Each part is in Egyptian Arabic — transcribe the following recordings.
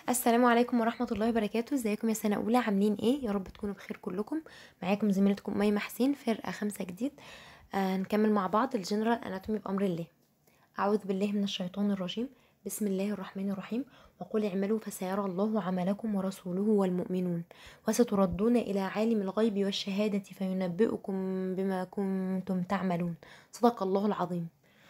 السلام عليكم ورحمة الله وبركاته ازيكم يا سنة أولى عاملين ايه يا رب تكونوا بخير كلكم معاكم زميلتكم ميمة حسين فرقة خمسة جديد آه نكمل مع بعض الجنرال اناتومي بأمر الله أعوذ بالله من الشيطان الرجيم بسم الله الرحمن الرحيم وقل اعملوا فسيرى الله عملكم ورسوله والمؤمنون وستردون إلى عالم الغيب والشهادة فينبئكم بما كنتم تعملون صدق الله العظيم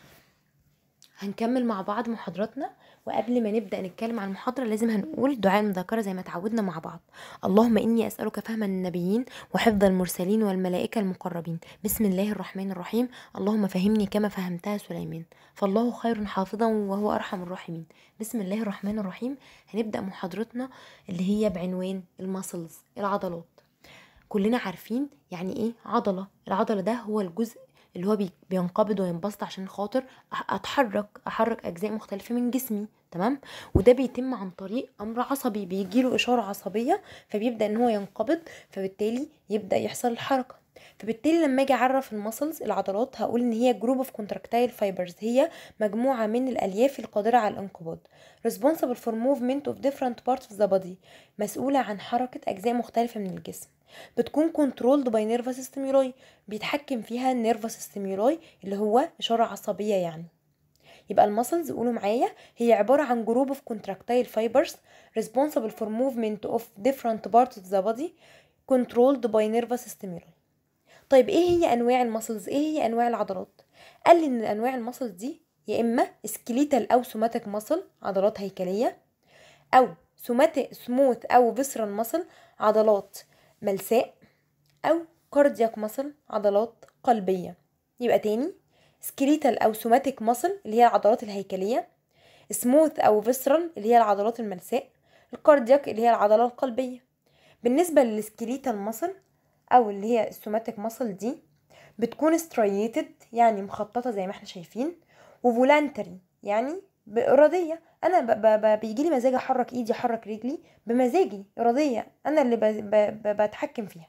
هنكمل مع بعض محاضراتنا وقبل ما نبدا نتكلم عن المحاضره لازم هنقول دعاء المذاكره زي ما اتعودنا مع بعض اللهم اني اسالك فهم النبيين وحفظ المرسلين والملائكه المقربين بسم الله الرحمن الرحيم اللهم فهمني كما فهمتها سليمان فالله خير حافظا وهو ارحم الراحمين بسم الله الرحمن الرحيم هنبدا محاضرتنا اللي هي بعنوان الماسلز العضلات كلنا عارفين يعني ايه عضله العضله ده هو الجزء اللي هو بي- بينقبض وينبسط عشان خاطر أح- اتحرك احرك اجزاء مختلفه من جسمي تمام وده بيتم عن طريق امر عصبي بيجيله اشاره عصبيه فبيبدا ان هو ينقبض فبالتالي يبدا يحصل الحركه فبالتالي لما اجي اعرف المسلز العضلات هقول ان هي جروب اوف كونتراكتايل فايبرز هي مجموعه من الالياف القادره على الانقباض responsible for movement of different parts of the body مسؤوله عن حركه اجزاء مختلفه من الجسم بتكون controlled by nervous stimuli بيتحكم فيها النيرفس ستيمولاي اللي هو إشارة عصبية يعني يبقى المسلز قولوا معايا هي عبارة عن جروب اوف contractile fibers responsible for movement of different parts of the body controlled by nervous stimuli طيب ايه هي انواع المسلز ايه هي انواع العضلات قال لي ان انواع المسلز دي يا اما سكليتال او سوماتيك مسل عضلات هيكليه او سوماتيك سموث او فيسرال مسل عضلات ملساء او كاردياك مسل عضلات قلبيه يبقى تاني سكريتال او سوماتيك مسل اللي هي العضلات الهيكليه سموث او فيسرال اللي هي العضلات الملساء الكاردياك اللي هي العضله القلبيه بالنسبه للسكريتال مسل او اللي هي السوماتيك مسل دي بتكون ستريتد يعني مخططه زي ما احنا شايفين وفولانتري يعني بإرادية أنا ب ب ب بيجيلي مزاج أحرك إيدي أحرك رجلي بمزاجي إرادية أنا اللي ب ب ب بتحكم فيها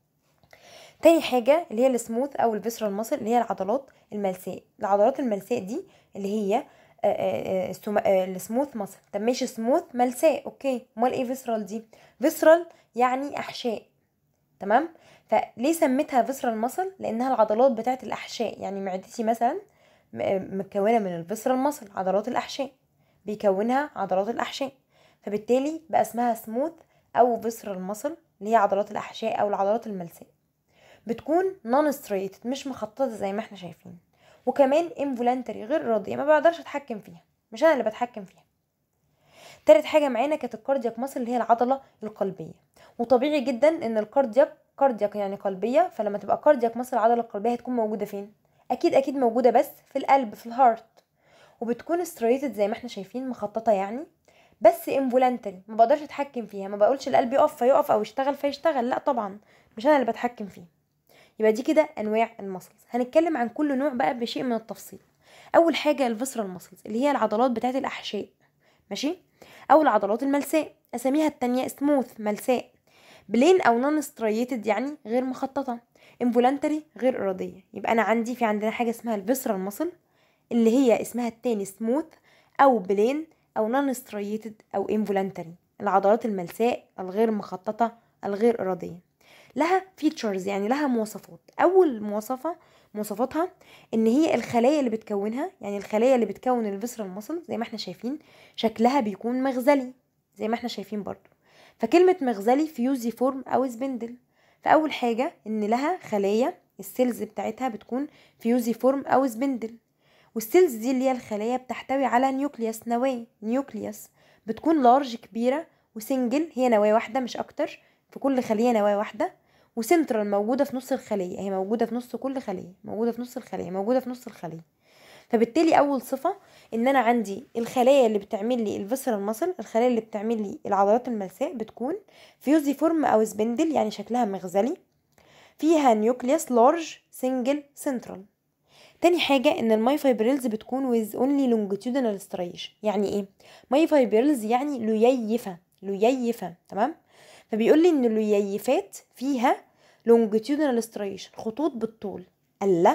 تاني حاجة اللي هي السموث أو الفيسرال ماسل اللي هي العضلات الملساء العضلات الملساء دي اللي هي آه، آه، آه، السوما- آه، السموث ماسل طب ماشي سموث ملساء اوكي امال ايه فيسرال دي فيسرال يعني احشاء تمام فليه سميتها فيسرال ماسل لانها العضلات بتاعت الاحشاء يعني معدتي مثلا م- متكونه من الفيسرال ماسل عضلات الاحشاء بيكونها عضلات الاحشاء فبالتالي بقى اسمها سموث او فيسرال ماسل اللي هي عضلات الاحشاء او العضلات الملساء بتكون نون ستريتد مش مخططه زي ما احنا شايفين وكمان انفولانتري غير اراديه ما بقدرش اتحكم فيها مش انا اللي بتحكم فيها تالت حاجه معانا كانت الكاردياك ماسل اللي هي العضله القلبيه وطبيعي جدا ان الكاردياك كاردياك يعني قلبيه فلما تبقى كاردياك ماسل العضله القلبيه هتكون موجوده فين اكيد اكيد موجوده بس في القلب في الهارت وبتكون ستريتد زي ما احنا شايفين مخططه يعني بس انفولانتري ما بقدرش اتحكم فيها ما بقولش القلب يقف فيقف او يشتغل فيشتغل لا طبعا مش انا اللي بتحكم فيه يبقى دي كده انواع المسلز هنتكلم عن كل نوع بقى بشيء من التفصيل اول حاجه الفيسرال مسلز اللي هي العضلات بتاعه الاحشاء ماشي او العضلات الملساء اساميها التانية سموث ملساء بلين او نون ستريتد يعني غير مخططه انفولانتري غير اراديه يبقى انا عندي في عندنا حاجه اسمها الفيسرال مسل اللي هي اسمها التاني سموث او بلين او نون ستريتد او انفولانتري العضلات الملساء الغير مخططه الغير اراديه لها فيتشرز يعني لها مواصفات اول مواصفه مواصفاتها ان هي الخلايا اللي بتكونها يعني الخلايا اللي بتكون الفيسرال ماسل زي ما احنا شايفين شكلها بيكون مغزلي زي ما احنا شايفين برضو فكلمة مغزلي فيوزي فورم او سبندل فاول حاجة ان لها خلايا السيلز بتاعتها بتكون فيوزي فورم او سبندل والسيلز دي اللي هي الخلايا بتحتوي على نيوكليوس نواة نيوكليوس بتكون لارج كبيرة وسنجل هي نواة واحدة مش اكتر في كل خلية نواة واحدة وسنترال موجودة في نص الخلية هي موجودة في نص كل خلية موجودة في نص الخلية موجودة في نص الخلية فبالتالي أول صفة إن أنا عندي الخلايا اللي بتعمل لي الفيسرال ماسل الخلايا اللي بتعمل لي العضلات الملساء بتكون فيوزي فورم أو سبندل يعني شكلها مغزلي فيها نيوكليوس لارج سنجل سنترال تاني حاجة ان الماي فايبريلز بتكون with only longitudinal striation يعني ايه ماي فايبريلز يعني لييفة لييفة تمام فبيقول لي ان اللييفات فيها longitudinal striation خطوط بالطول الله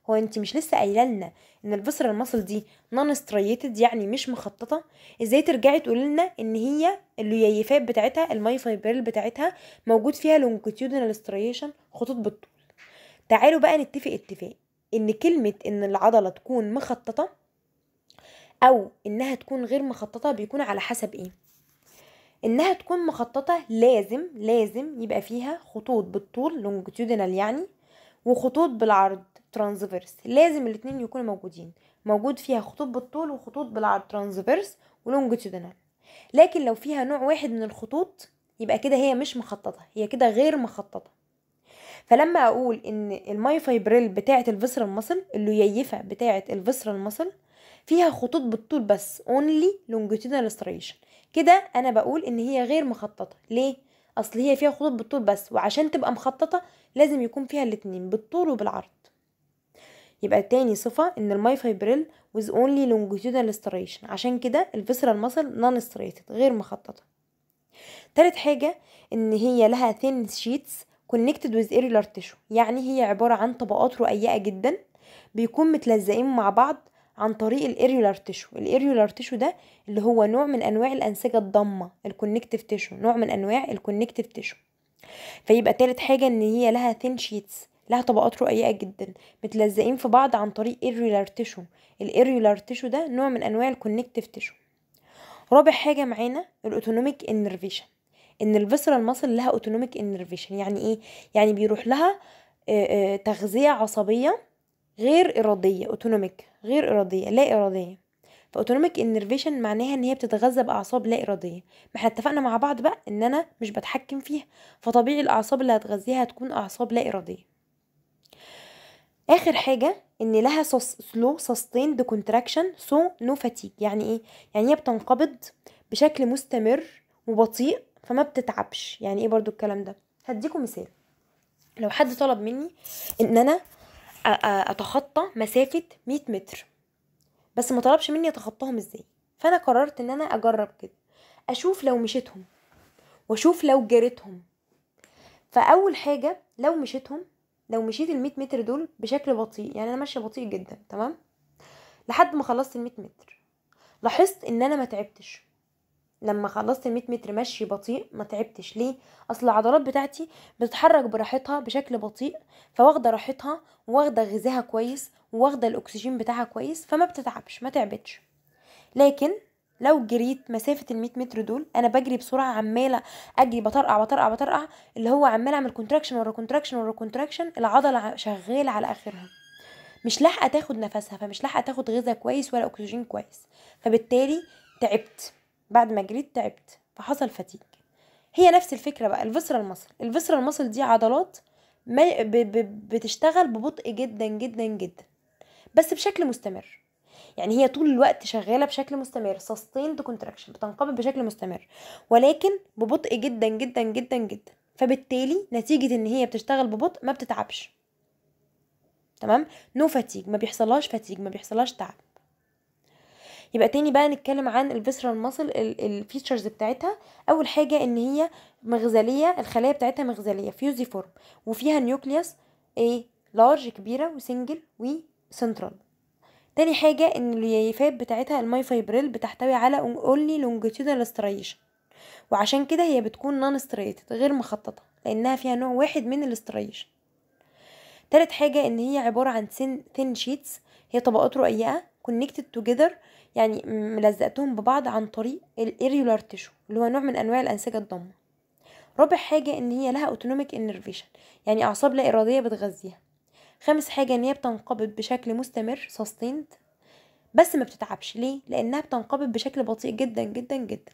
هو انت مش لسه قايله لنا ان الفيسرال ماسل دي نون ستريتد يعني مش مخططه ازاي ترجعي تقولي لنا ان هي اللييفات بتاعتها الماي فايبريل بتاعتها موجود فيها لونجيتيودنال ستريشن خطوط بالطول تعالوا بقى نتفق اتفاق ان كلمه ان العضله تكون مخططه او انها تكون غير مخططه بيكون على حسب ايه انها تكون مخططه لازم لازم يبقى فيها خطوط بالطول لونجيتيودنال يعني وخطوط بالعرض ترانسفيرس لازم الاتنين يكونوا موجودين موجود فيها خطوط بالطول وخطوط بالعرض ترانسفيرس ولونجيتيودنال لكن لو فيها نوع واحد من الخطوط يبقى كده هي مش مخططه هي كده غير مخططه فلما اقول ان الماي فايبريل بتاعه الفيسرال ماسل اللييفه بتاعه الفيسرال ماسل فيها خطوط بالطول بس only longitudinal striation كده انا بقول ان هي غير مخططه ليه اصل هي فيها خطوط بالطول بس وعشان تبقى مخططه لازم يكون فيها الاتنين بالطول وبالعرض يبقى تاني صفة ان الماي فايبريل with only longitudinal striation عشان كده الفيسرال ماسل non striated غير مخططة تالت حاجة ان هي لها thin sheets connected with areolar tissue يعني هي عبارة عن طبقات رقيقة جدا بيكون متلزقين مع بعض عن طريق الاريولار تيشو الاريولار تيشو ده اللي هو نوع من انواع الانسجه الضامه الكونكتيف تيشو نوع من انواع الكونكتيف تيشو فيبقى تالت حاجه ان هي لها ثين شيتس لها طبقات رقيقه جدا متلزقين في بعض عن طريق اريولار تيشو الاريولار تيشو ده نوع من انواع الكونكتيف تيشو رابع حاجه معانا الاوتونوميك انرفيشن ان الفيسرال ماسل لها اوتونوميك انرفيشن يعني ايه يعني بيروح لها تغذيه عصبيه غير اراديه اوتونوميك غير اراديه لا اراديه فاوتونوميك انرفيشن معناها ان هي بتتغذى باعصاب لا اراديه ما احنا اتفقنا مع بعض بقى ان انا مش بتحكم فيها فطبيعي الاعصاب اللي هتغذيها هتكون اعصاب لا اراديه اخر حاجه ان لها سلو سستيند كونتراكشن سو نو فاتيج يعني ايه يعني هي بتنقبض بشكل مستمر وبطيء فما بتتعبش يعني ايه برضو الكلام ده هديكم مثال لو حد طلب مني ان انا اتخطى مسافه 100 متر بس ما طلبش مني اتخطاهم ازاي فانا قررت ان انا اجرب كده اشوف لو مشيتهم واشوف لو جريتهم فاول حاجه لو مشيتهم لو مشيت ال 100 متر دول بشكل بطيء يعني انا ماشيه بطيء جدا تمام لحد ما خلصت ال 100 متر لاحظت ان انا ما تعبتش لما خلصت ال 100 متر مشي بطيء ما تعبتش ليه اصل العضلات بتاعتي بتتحرك براحتها بشكل بطيء فواخده راحتها واخده غذاها كويس واخده الاكسجين بتاعها كويس فما بتتعبش ما تعبتش لكن لو جريت مسافة ال 100 متر دول انا بجري بسرعة عمالة اجري بطرقع بطرقع بطرقع اللي هو عمال اعمل كونتراكشن ورا كونتراكشن ورا كونتراكشن العضلة شغالة على اخرها مش لاحقة تاخد نفسها فمش لاحقة تاخد غذاء كويس ولا اكسجين كويس فبالتالي تعبت بعد ما جريت تعبت فحصل فتيج هي نفس الفكرة بقى الفسرة المصل الفسرة المصل دي عضلات ما ب ب بتشتغل ببطء جدا جدا جدا بس بشكل مستمر يعني هي طول الوقت شغالة بشكل مستمر sustained contraction بتنقبض بشكل مستمر ولكن ببطء جدا جدا جدا جدا فبالتالي نتيجة ان هي بتشتغل ببطء ما بتتعبش تمام نو فاتيج ما بيحصلهاش فاتيج ما بيحصلهاش تعب يبقى تاني بقى نتكلم عن الفيسرال ماسل الفيتشرز بتاعتها اول حاجه ان هي مغزليه الخلايا بتاعتها مغزليه فيوزي فورم وفيها نيوكليوس ايه لارج كبيره وسنجل وسنترال تاني حاجه ان اليافات بتاعتها الماي فايبريل بتحتوي على اونلي لونجيتودنال ستريشن وعشان كده هي بتكون نون ستريتد غير مخططه لانها فيها نوع واحد من الاستريشن تالت حاجه ان هي عباره عن ثين شيتس هي طبقات رقيقه connected together يعني ملزقتهم ببعض عن طريق الاريولار تيشو اللي هو نوع من انواع الانسجه الضامه رابع حاجه ان هي لها اوتونوميك انرفيشن يعني اعصاب لا اراديه بتغذيها خامس حاجه ان هي بتنقبض بشكل مستمر sustained بس ما بتتعبش ليه لانها بتنقبض بشكل بطيء جدا جدا جدا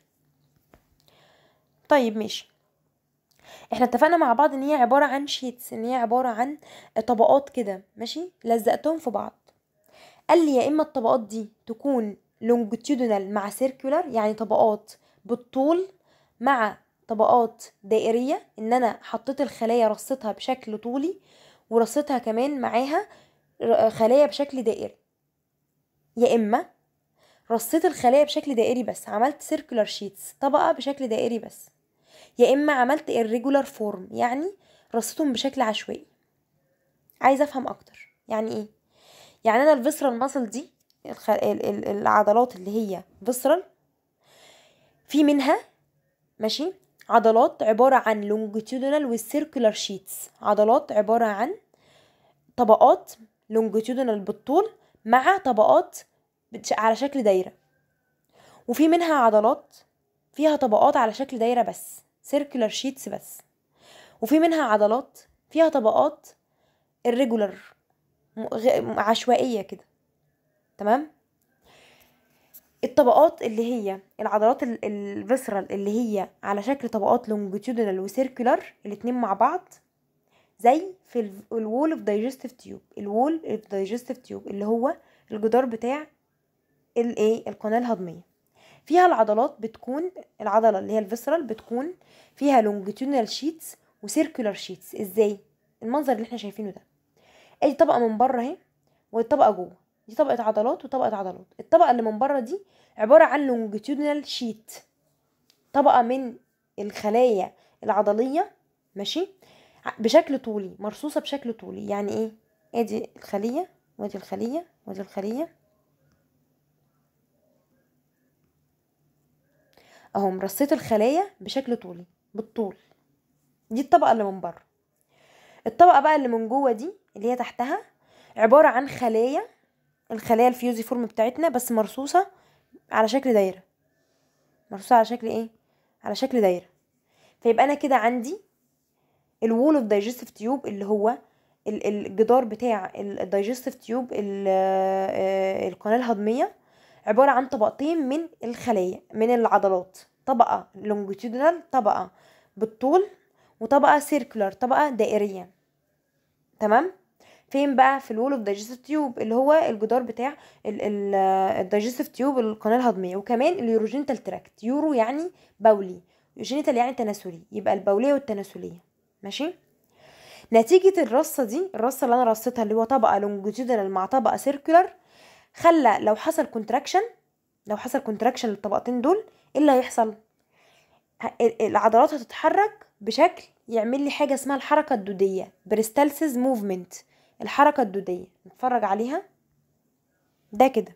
طيب ماشي احنا اتفقنا مع بعض ان هي عباره عن شيتس ان هي عباره عن طبقات كده ماشي لزقتهم في بعض قال لي يا اما الطبقات دي تكون لونجيتيودنال مع سيركولار يعني طبقات بالطول مع طبقات دائرية ان انا حطيت الخلايا رصيتها بشكل طولي ورصيتها كمان معاها خلايا بشكل دائري يا اما رصيت الخلايا بشكل دائري بس عملت سيركولار شيتس طبقة بشكل دائري بس يا اما عملت irregular فورم يعني رصيتهم بشكل عشوائي عايزه افهم اكتر يعني ايه يعني انا الفيسرال ماسل دي الخ... ال- ال- العضلات اللي هي فيسرال في منها ماشي عضلات عبارة عن لونجيتودينال والسيركولار شيتس عضلات عبارة عن طبقات لونجيتودينال بالطول مع طبقات بتش- على شكل دايرة وفي منها عضلات فيها طبقات على شكل دايرة بس سيركولار شيتس بس وفي منها عضلات فيها طبقات irregular م- غ- عشوائية كده تمام الطبقات اللي هي العضلات الفيسرال اللي هي على شكل طبقات لونجيتودينال وسيركولار الاتنين مع بعض زي في الوول اوف دايجستيف تيوب الوول اوف دايجستيف تيوب اللي هو الجدار بتاع الايه القناه الهضميه فيها العضلات بتكون العضله اللي هي الفيسرال بتكون فيها لونجيتودينال شيتس وسيركولار شيتس ازاي المنظر اللي احنا شايفينه ده ادي طبقه من بره اهي والطبقه جوه دي طبقه عضلات وطبقه عضلات الطبقه اللي من بره دي عباره عن لونجيتودينال شيت طبقه من الخلايا العضليه ماشي ع- بشكل طولي مرصوصه بشكل طولي يعني ايه ادي الخليه وادي الخليه وادي الخليه اهو مرصيت الخلايا بشكل طولي بالطول دي الطبقه اللي من بره الطبقه بقى اللي من جوه دي اللي هي تحتها عباره عن خلايا الخلايا الفيوزي فورم بتاعتنا بس مرصوصه على شكل دايره مرصوصه على شكل ايه على شكل دايره فيبقى انا كده عندي الوول اوف دايجستيف تيوب اللي هو ال- الجدار بتاع الدايجستيف تيوب القناه الهضميه عباره عن طبقتين من الخلايا من العضلات طبقه لونجيتودينال طبقه بالطول وطبقه سيركولار طبقه دائريه تمام فين بقى في الوول اوف دايجستيف تيوب اللي هو الجدار بتاع الدايجستيف تيوب القناه الهضميه وكمان اليوروجينيتال تراكت يورو يعني بولي يوجينيتال يعني تناسلي يبقى البوليه والتناسليه ماشي نتيجة الرصة دي الرصة اللي أنا رصيتها اللي هو طبقة لونجيتودينال مع طبقة سيركولار خلى لو حصل كونتراكشن لو حصل كونتراكشن للطبقتين دول ايه اللي هيحصل ه- ال- العضلات هتتحرك بشكل يعمل لي حاجة اسمها الحركة الدودية بريستالسيس موفمنت الحركة الدودية نتفرج عليها ده كده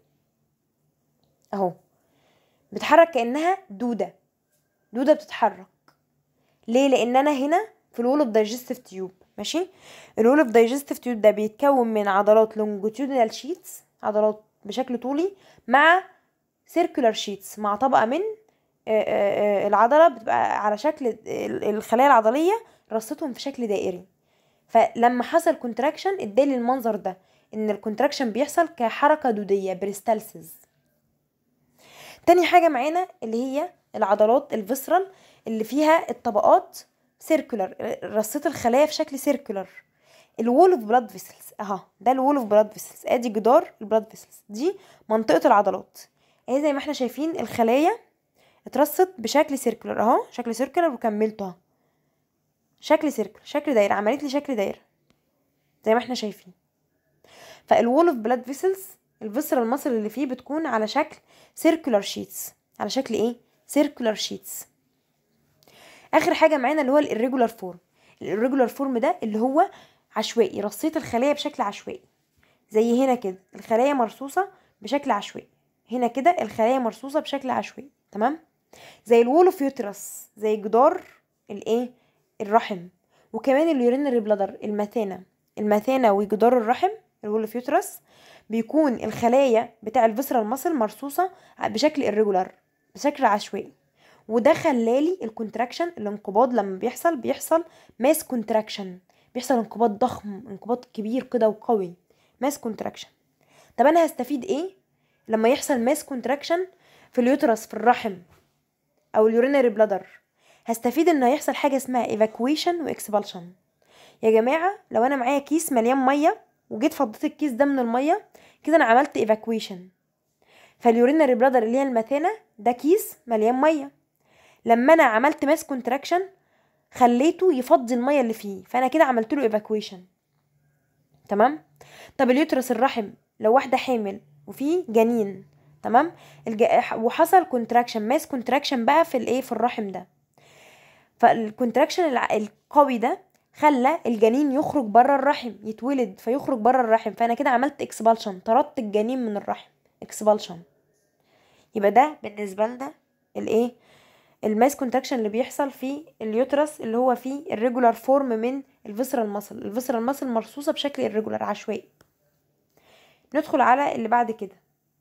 اهو بتحرك كأنها دودة دودة بتتحرك ليه لان انا هنا في الول اوف دايجستيف تيوب ماشي الول اوف دايجستيف تيوب ده بيتكون من عضلات لونجيتودينال شيتس عضلات بشكل طولي مع سيركولار شيتس مع طبقه من آه، آه، آه، العضله بتبقى على شكل ال- الخلايا العضليه رصتهم في شكل دائري فلما حصل كونتراكشن ادالي المنظر ده ان الكونتراكشن بيحصل كحركه دوديه بريستالسيس تاني حاجه معانا اللي هي العضلات الفيسرال اللي فيها الطبقات سيركولار رصيت الخلايا في شكل سيركولار الوول اوف بلاد فيسلز اهو ده الوول اوف بلاد فيسلز ادي جدار البلاد فيسلز دي منطقه العضلات اهي زي ما احنا شايفين الخلايا اترصت بشكل سيركولار اهو شكل سيركولار وكملته اهو شكل سيركل شكل دايره عملت لي شكل دايره زي ما احنا شايفين فالوول اوف بلاد فيسلز الفيسرال المصل اللي فيه بتكون على شكل سيركولار شيتس على شكل ايه سيركولار شيتس اخر حاجه معانا اللي هو الirregular فورم الirregular فورم ده اللي هو عشوائي رصيت الخلايا بشكل عشوائي زي هنا كده الخلايا مرصوصه بشكل عشوائي هنا كده الخلايا مرصوصه بشكل عشوائي تمام زي الوول اوف يوترس زي جدار الايه الرحم وكمان اليورينري بلادر المثانه المثانه وجدار الرحم الوول اوف يوترس بيكون الخلايا بتاع الفيسرال ماسل مرصوصه بشكل irregular بشكل عشوائي وده خلالي الكونتراكشن الانقباض لما بيحصل بيحصل ماس كونتراكشن بيحصل انقباض ضخم انقباض كبير كده وقوي ماس كونتراكشن طب انا هستفيد ايه لما يحصل ماس كونتراكشن في اليوترس في الرحم او اليورينري بلادر هستفيد ان هيحصل حاجه اسمها ايفاكويشن واكسبالشن يا جماعه لو انا معايا كيس مليان ميه وجيت فضيت الكيس ده من الميه كده انا عملت ايفاكويشن فاليورينري بلادر اللي هي المثانه ده كيس مليان ميه لما انا عملت ماس كونتراكشن خليته يفضي الميه اللي فيه فانا كده عملت له ايفاكويشن تمام طب اليوترس الرحم لو واحده حامل وفي جنين تمام الج... وحصل كونتراكشن ماس كونتراكشن بقى في الايه في الرحم ده فالكونتراكشن الع- القوي ده خلى الجنين يخرج بره الرحم يتولد فيخرج بره الرحم فانا كده عملت اكسبالشن طردت الجنين من الرحم اكسبالشن يبقى ده بالنسبه لنا الايه الماس كونتراكشن اللي بيحصل في اليوترس اللي هو فيه الريجولار فورم من الفيسرال ماسل الفيسرال ماسل مرصوصه بشكل الريجولار عشوائي ندخل على اللي بعد كده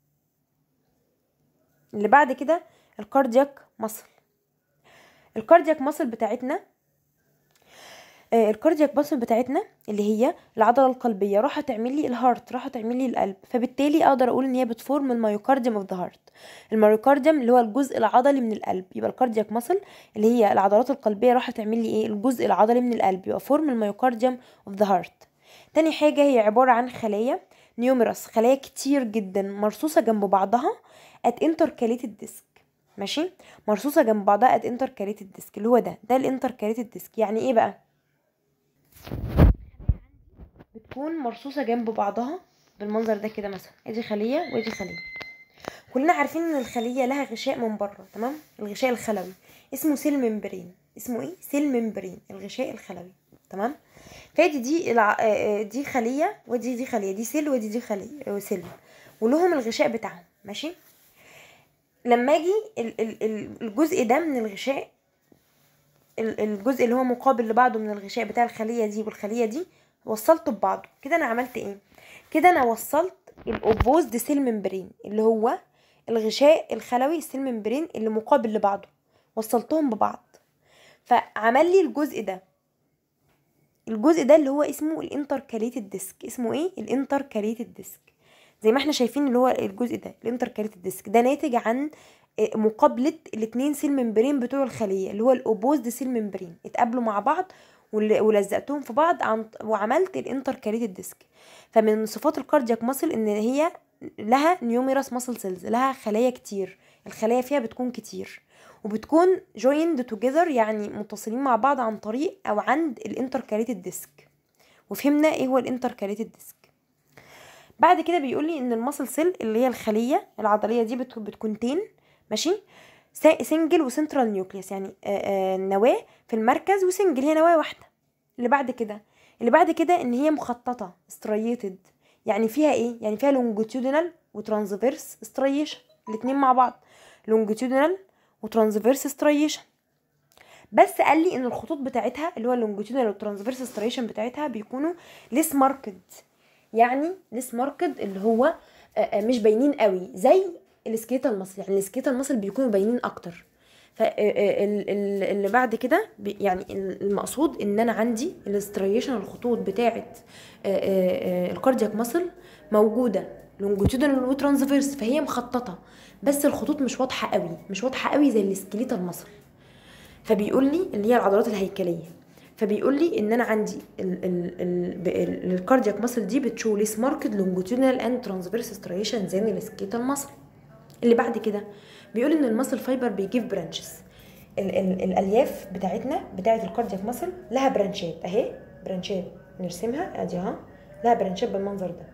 اللي بعد كده الكاردياك ماسل الكاردياك ماسل بتاعتنا آه الكاردياك ماسل بتاعتنا اللي هي العضله القلبيه راح تعمل لي الهارت راح تعمل لي القلب فبالتالي اقدر اقول ان هي بتفورم المايوكارديوم اوف ذا هارت المايوكارديوم اللي هو الجزء العضلي من القلب يبقى الكاردياك ماسل اللي هي العضلات القلبيه راح تعمل لي ايه الجزء العضلي من القلب يبقى فورم المايوكارديوم اوف ذا هارت تاني حاجه هي عباره عن خلايا نيوميرس خلايا كتير جدا مرصوصه جنب بعضها ات انتركاليتد ديسك ماشي مرصوصه جنب بعضها ات انتركاليتد ديسك اللي هو ده ده الانتركاليتد ديسك يعني ايه بقى بتكون مرصوصه جنب بعضها بالمنظر ده كده مثلا ادي خليه وادي خليه كلنا عارفين ان الخليه لها غشاء من بره تمام الغشاء الخلوي اسمه سيل ممبرين اسمه ايه سيل ممبرين الغشاء الخلوي تمام فادي دي الع... دي خليه ودي دي خليه دي سيل ودي دي خليه سيل ولهم الغشاء بتاعهم ماشي لما اجي الجزء ده من الغشاء الجزء اللي هو مقابل لبعضه من الغشاء بتاع الخليه دي والخليه دي وصلته ببعضه كده انا عملت ايه كده انا وصلت الاوبوزد سيل ممبرين اللي هو الغشاء الخلوي السيل ممبرين اللي مقابل لبعضه وصلتهم ببعض فعمل لي الجزء ده الجزء ده اللي هو اسمه الانتركاليتد ديسك اسمه ايه الانتركاليتد ديسك زي ما احنا شايفين اللي هو الجزء ده الانتركاليتد ديسك ده ناتج عن مقابله الاتنين سيل ممبرين بتوع الخليه اللي هو الاوبوزد سيل ممبرين اتقابلوا مع بعض ولزقتهم في بعض عن وعملت الانتركاليتد ديسك فمن صفات الكاردياك ماسل ان هي لها نيوميراس ماسل سيلز لها خلايا كتير الخلايا فيها بتكون كتير وبتكون joined together يعني متصلين مع بعض عن طريق او عند الانتركاليتد ديسك وفهمنا ايه هو الانتركاليتد ديسك بعد كده بيقول لي ان الماسل سيل اللي هي الخليه العضليه دي بتكونتين ماشي سنجل وسنترال نيوكليوس يعني آآ آآ نواه في المركز وسنجل هي نواه واحده اللي بعد كده اللي بعد كده ان هي مخططه ستريتد يعني فيها ايه يعني فيها لونجيتودينال وترانسفيرس ستريشن الاتنين مع بعض لونجيتودينال وترانسفيرس ستريشن بس قال لي ان الخطوط بتاعتها اللي هو اللونجيتودينال والترانسفيرس ستريشن بتاعتها بيكونوا ليس ماركد يعني ليس ماركد اللي هو مش باينين قوي زي السكيتال ماسل يعني السكيتال ماسل بيكونوا باينين اكتر فاللي بعد كده يعني المقصود ان انا عندي الاستريشن الخطوط بتاعه الكاردياك ماسل موجوده لونجيتودينال وترانسفيرس فهي مخططه بس الخطوط مش واضحه قوي مش واضحه قوي زي السكيليتال ماسل فبيقول لي اللي هي العضلات الهيكليه فبيقول لي ان انا عندي الكاردياك ماسل دي بتشو ليس ماركت لونجيتودينال اند ترانسفيرس ستريشن زي السكيتال ماسل اللي بعد كده بيقول ان الماسل فايبر بيجيف برانشز ال ال الالياف بتاعتنا بتاعه الكاردياك ماسل لها برانشات اهي برانشات نرسمها ادي اهو لها برانشات بالمنظر ده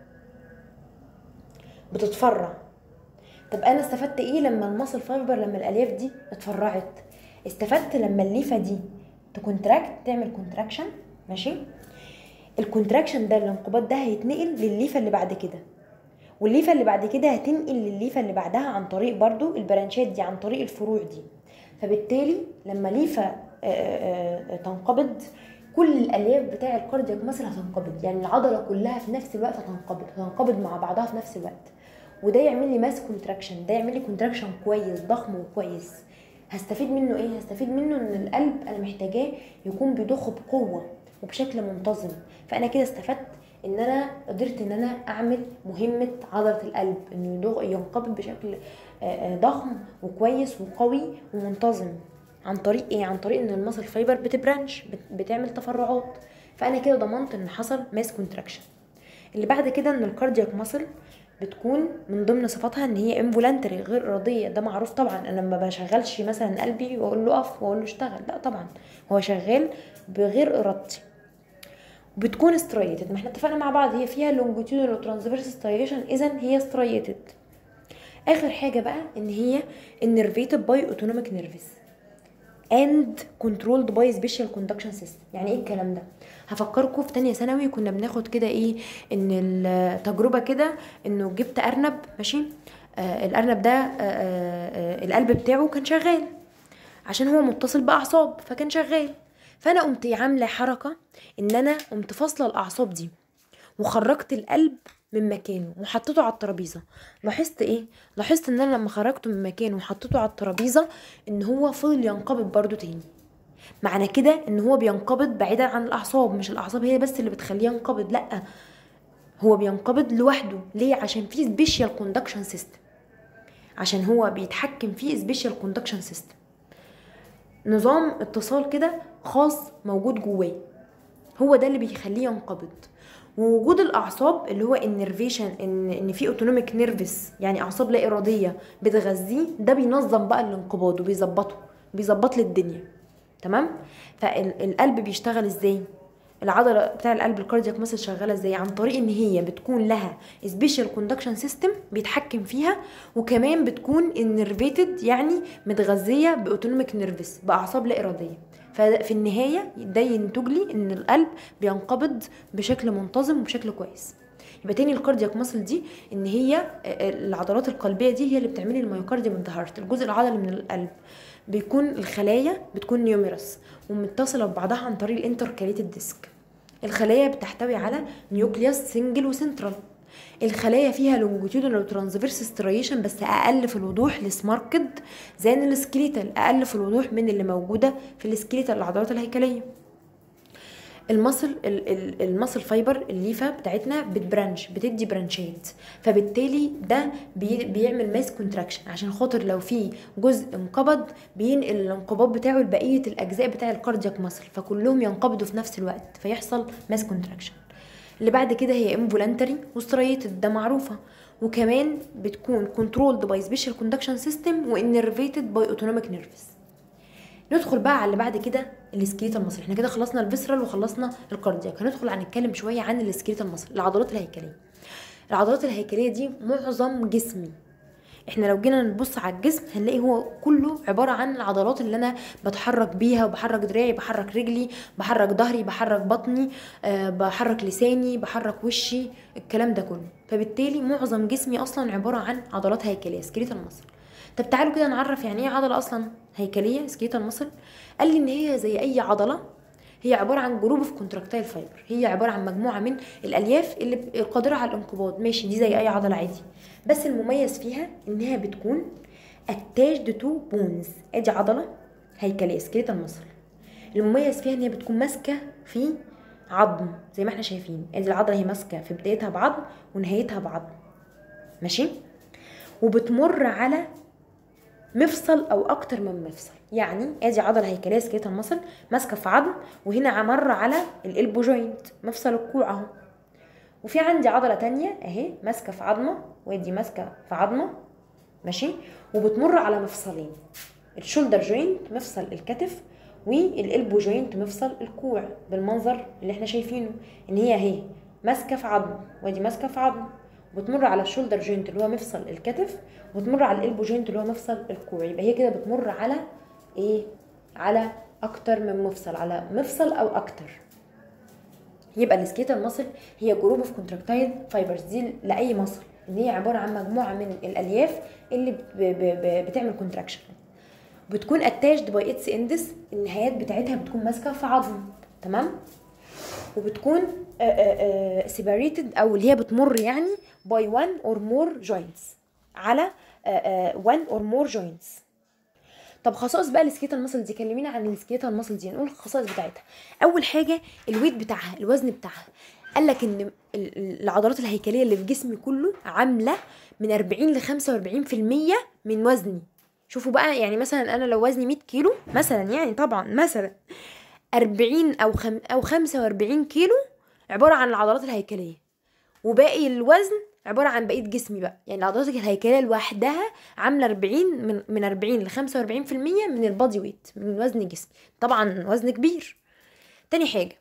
بتتفرع طب انا استفدت ايه لما الماسل فايبر لما الالياف دي اتفرعت استفدت لما الليفه دي تكونتراكت تعمل كونتراكشن ماشي الكونتراكشن ده الانقباض ده هيتنقل للليفه اللي بعد كده والليفه اللي بعد كده هتنقل للليفه اللي بعدها عن طريق برضو البرانشات دي عن طريق الفروع دي فبالتالي لما ليفه تنقبض كل الالياف بتاع الكاردياك ماسل هتنقبض يعني العضله كلها في نفس الوقت هتنقبض هتنقبض مع بعضها في نفس الوقت وده يعمل لي ماس كونتراكشن ده يعمل لي كونتراكشن كويس ضخم وكويس هستفيد منه ايه هستفيد منه ان القلب انا محتاجاه يكون بيضخ بقوه وبشكل منتظم فانا كده استفدت ان انا قدرت ان انا اعمل مهمه عضله القلب انه ينقبض بشكل ضخم وكويس وقوي ومنتظم عن طريق ايه عن طريق ان المصل فايبر بتبرانش بتعمل تفرعات فانا كده ضمنت ان حصل ماس كونتراكشن اللي بعد كده ان الكاردياك ماسل بتكون من ضمن صفاتها ان هي انفولانتري غير اراديه ده معروف طبعا انا ما بشغلش مثلا قلبي واقول له اقف واقول له اشتغل لا طبعا هو شغال بغير ارادتي بتكون ستريتد ما احنا اتفقنا مع بعض هي فيها لونجيتودينال وترانسفيرس ستريشن اذا هي ستريتد اخر حاجه بقى ان هي النرفيتد باي اوتونوميك نيرفز and controlled by special conduction system يعني ايه الكلام ده هفكركم في تانية ثانوي كنا بناخد كده ايه ان التجربه كده انه جبت ارنب ماشي آه الارنب ده آه آه آه القلب بتاعه كان شغال عشان هو متصل باعصاب فكان شغال فانا قمت عامله حركه ان انا قمت فاصله الاعصاب دي وخرجت القلب من مكانه وحطيته على الترابيزه لاحظت ايه لاحظت ان انا لما خرجته من مكانه وحطيته على الترابيزه ان هو فضل ينقبض برضو تاني معنى كده ان هو بينقبض بعيدا عن الاعصاب مش الاعصاب هي بس اللي بتخليه ينقبض لا هو بينقبض لوحده ليه عشان في سبيشال كوندكشن سيستم عشان هو بيتحكم فيه سبيشال كوندكشن سيستم نظام اتصال كده خاص موجود جواه هو ده اللي بيخليه ينقبض ووجود الاعصاب اللي هو النرفيشن ان ان في اوتونوميك نيرفس يعني اعصاب لا اراديه بتغذيه ده بينظم بقى الانقباض وبيظبطه بيظبط لي الدنيا تمام فالقلب بيشتغل ازاي العضله بتاع القلب الكاردياك مثلا شغاله ازاي عن طريق ان هي بتكون لها سبيشال كوندكشن سيستم بيتحكم فيها وكمان بتكون انرفيتد يعني متغذيه باوتونوميك نيرفس باعصاب لا اراديه ففي النهايه ده ينتج لي ان القلب بينقبض بشكل منتظم وبشكل كويس يبقى تاني الكاردياك ماسل دي ان هي العضلات القلبيه دي هي اللي بتعمل لي الميوكارديوم اوف هارت الجزء العضلي من القلب بيكون الخلايا بتكون نيوميرس ومتصله ببعضها عن طريق الانتركاليتد ديسك الخلايا بتحتوي على نيوكليوس سنجل وسنترال الخلايا فيها لونجيتودينال وترانسفيرس ستريشن بس اقل في الوضوح لسماركد زي السكليتال اقل في الوضوح من اللي موجوده في السكليتال العضلات الهيكليه المصل المصل فايبر الليفه بتاعتنا بتبرانش بتدي برانشات فبالتالي ده بي بيعمل ماس كونتراكشن عشان خاطر لو في جزء انقبض بينقل الانقباض بتاعه لبقيه الاجزاء بتاع الكاردياك مصل فكلهم ينقبضوا في نفس الوقت فيحصل ماس كونتراكشن اللي بعد كده هي انفولانتري وستريتد ده معروفه وكمان بتكون كنترولد باي سبيشال كوندكشن سيستم وانرفيتد باي اوتونوميك نيرفز ندخل بقى على اللي بعد كده السكيليتال المصري احنا كده خلصنا الفيسرال وخلصنا الكاردياك هندخل هنتكلم شويه عن السكيليتال المصري العضلات الهيكليه العضلات الهيكليه دي معظم جسمي احنا لو جينا نبص على الجسم هنلاقي هو كله عباره عن العضلات اللي انا بتحرك بيها وبحرك دراعي بحرك رجلي بحرك ظهري بحرك بطني أه بحرك لساني بحرك وشي الكلام ده كله فبالتالي معظم جسمي اصلا عباره عن عضلات هيكليه سكيليتال المصري طب تعالوا كده نعرف يعني ايه عضله اصلا هيكليه سكيليتال مصل قال لي ان هي زي اي عضله هي عباره عن جروب اوف كونتراكتايل فايبر هي عباره عن مجموعه من الالياف اللي قادره على الانقباض ماشي دي زي اي عضله عادي بس المميز فيها انها بتكون اتاجد تو بونز ادي عضله هيكليه سكيليتال مصل المميز فيها ان هي بتكون ماسكه في عظم زي ما احنا شايفين ادي العضله هي ماسكه في بدايتها بعظم ونهايتها بعظم ماشي وبتمر على مفصل او اكتر من مفصل يعني ادي عضله هيكليه سكيليتال مصل ماسكه في عظم وهنا مر على الالبو جوينت مفصل الكوع اهو وفي عندي عضله تانية اهي ماسكه في عظمه وادي ماسكه في عظمه ماشي وبتمر على مفصلين الشولدر جوينت مفصل الكتف والالبو جوينت مفصل الكوع بالمنظر اللي احنا شايفينه ان هي اهي ماسكه في عظم وادي ماسكه في عظم وبتمر على الشولدر جوينت اللي هو مفصل الكتف وبتمر على الالبو جوينت اللي هو مفصل الكوع يبقى هي كده بتمر على ايه على اكتر من مفصل على مفصل او اكتر يبقى السكيتال ماسل هي جروب اوف كونتراكتايل فايبرز دي لاي مصل ان هي عباره عن مجموعه من الالياف اللي ب ب ب بتعمل كونتراكشن بتكون اتاجد باي اتس اندس النهايات بتاعتها بتكون ماسكه في عظم تمام وبتكون سيباريتد او اللي هي بتمر يعني باي وان اور مور جوينتس على وان اور مور جوينتس طب خصائص بقى السكيتال ماسل دي كلمينا عن السكيتال ماسل دي نقول الخصائص بتاعتها اول حاجه الويت بتاعها الوزن بتاعها قال لك ان العضلات الهيكليه اللي في جسمي كله عامله من 40 ل 45% من وزني شوفوا بقى يعني مثلا انا لو وزني 100 كيلو مثلا يعني طبعا مثلا 40 او خم او 45 كيلو عباره عن العضلات الهيكليه وباقي الوزن عباره عن بقيه جسمي بقى يعني العضلات الهيكليه لوحدها عامله 40 من من 40 ل 45% من البادي ويت من وزن جسمي طبعا وزن كبير تاني حاجه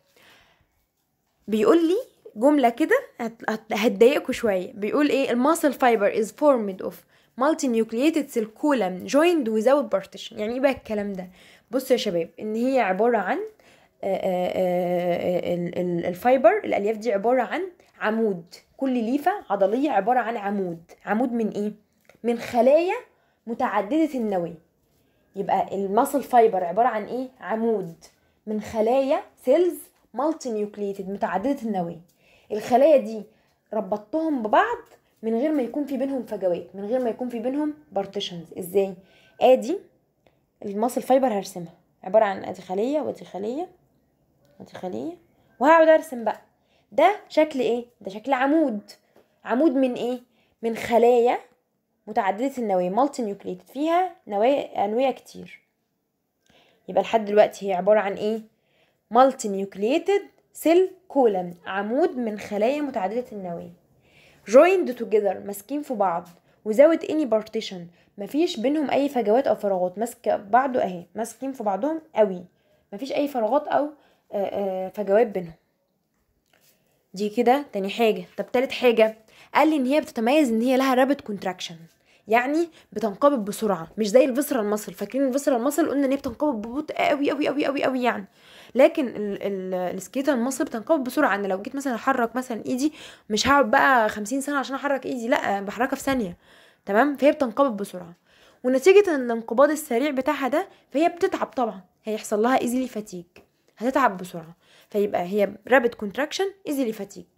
بيقول لي جمله كده هتضايقكم شويه بيقول ايه الماسل فايبر از فورمد اوف مالتي نيوكليتد سيل كولم جويند ويزاوت بارتيشن يعني ايه بقى الكلام ده بصوا يا شباب ان هي عباره عن آه، آه، آه، ال- ال- الفايبر الالياف دي عباره عن عمود كل ليفه عضليه عباره عن عمود عمود من ايه من خلايا متعدده النواه يبقى الماسل فايبر عباره عن ايه عمود من خلايا سيلز مالتي نيوكليتد متعدده النواه الخلايا دي ربطتهم ببعض من غير ما يكون في بينهم فجوات من غير ما يكون في بينهم بارتيشنز ازاي ادي الماسل فايبر هرسمها عباره عن ادي خليه ودي خليه ودي خليه وهقعد ارسم بقى ده شكل ايه ده شكل عمود عمود من ايه من خلايا متعدده النواه مالتي نيوكليتد فيها نواه انويه كتير يبقى لحد دلوقتي هي عباره عن ايه مالتي نيوكليتد سيل كولم عمود من خلايا متعدده النواه joined together ماسكين في بعض without any partition مفيش بينهم اي فجوات او فراغات ماسكه بعضه اهي ماسكين في بعضهم قوي مفيش اي فراغات او آه، آه، فجوات بينهم دي كده تاني حاجه طب تالت حاجه قال لي ان هي بتتميز ان هي لها رابid contraction يعني بتنقبض بسرعه مش زي الفيسرال ماسل فاكرين الفيسرال ماسل قلنا ان هي بتنقبض ببطء قوي قوي قوي قوي قوي يعني لكن السكيتال ماسل بتنقبض بسرعه انا لو جيت مثلا احرك مثلا ايدي مش هقعد بقى خمسين سنه عشان احرك ايدي لا بحركها في ثانيه تمام فهي بتنقبض بسرعه ونتيجه ان الانقباض السريع بتاعها ده فهي بتتعب طبعا هيحصل لها ايزيلي فاتيج هتتعب بسرعه فيبقى هي رابid contraction easily fatigue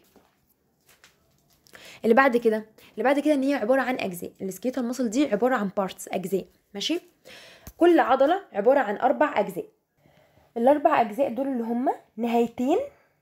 اللي بعد كده اللي بعد كده ان هي عباره عن اجزاء السكيتال ماسل دي عباره عن بارتس اجزاء ماشي كل عضله عباره عن اربع اجزاء الاربع اجزاء دول اللي هما نهايتين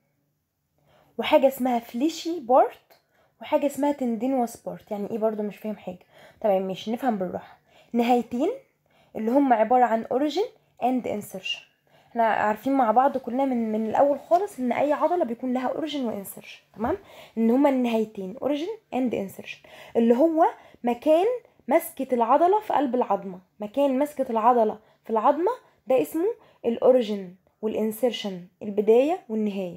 وحاجه اسمها فليشي بارت وحاجه اسمها تندينوس بارت يعني ايه برضو مش فاهم حاجه تمام ماشي نفهم بالراحه نهايتين اللي هما عباره عن اوريجين اند انسرشن احنا عارفين مع بعض كلنا من من الاول خالص ان اي عضله بيكون لها اوريجين وانسرشن تمام ان هما النهايتين اوريجين اند انسرشن اللي هو مكان مسكه العضله في قلب العظمه مكان مسكه العضله في العظمه ده اسمه الاوريجين والانسرشن البدايه والنهايه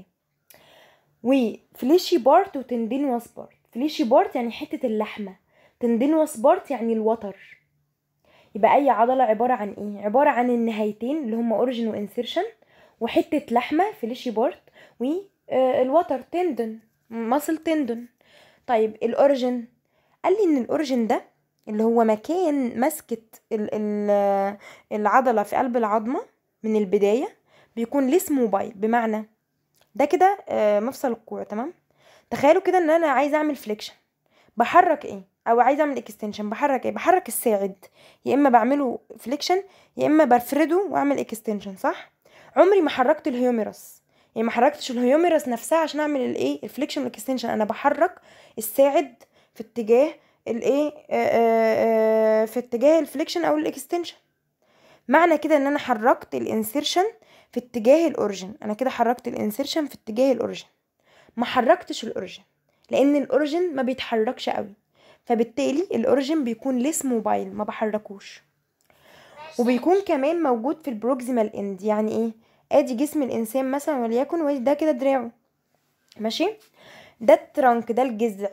وفليشي بارت وتندينوس بارت فليشي بارت يعني حته اللحمه تندينوس بارت يعني الوتر يبقى اي عضله عباره عن ايه عباره عن النهايتين اللي هما اوريجين وانسرشن وحته لحمه فليشي بارت والوتر تندون ماسل تندون طيب الاوريجين قال لي ان الاوريجين ده اللي هو مكان مسكه ال- ال- العضله في قلب العظمه من البدايه بيكون ليس موبايل بمعنى ده كده آه، مفصل الكوع تمام تخيلوا كده ان انا عايزه اعمل فليكشن بحرك ايه او عايزه اعمل اكستنشن بحرك ايه بحرك الساعد يا اما بعمله فليكشن يا اما بفرده واعمل اكستنشن صح عمري ما حركت الهيوميرس يعني ما حركتش الهيوميرس نفسها عشان اعمل الايه الفليكشن والاكستنشن انا بحرك الساعد في اتجاه الايه آه، آه، آه، في اتجاه الفليكشن او الاكستنشن معنى كده ان انا حركت الانسيرشن في اتجاه الاوريجن انا كده حركت الانسيرشن في اتجاه الاوريجن ما حركتش الاوريجن لان الاوريجن ما بيتحركش قوي فبالتالي الاوريجن بيكون ليس موبايل ما بحركوش وبيكون كمان موجود في البروكسيمال اند يعني ايه ادي جسم الانسان مثلا وليكن وده كده دراعه ماشي ده الترنك ده الجذع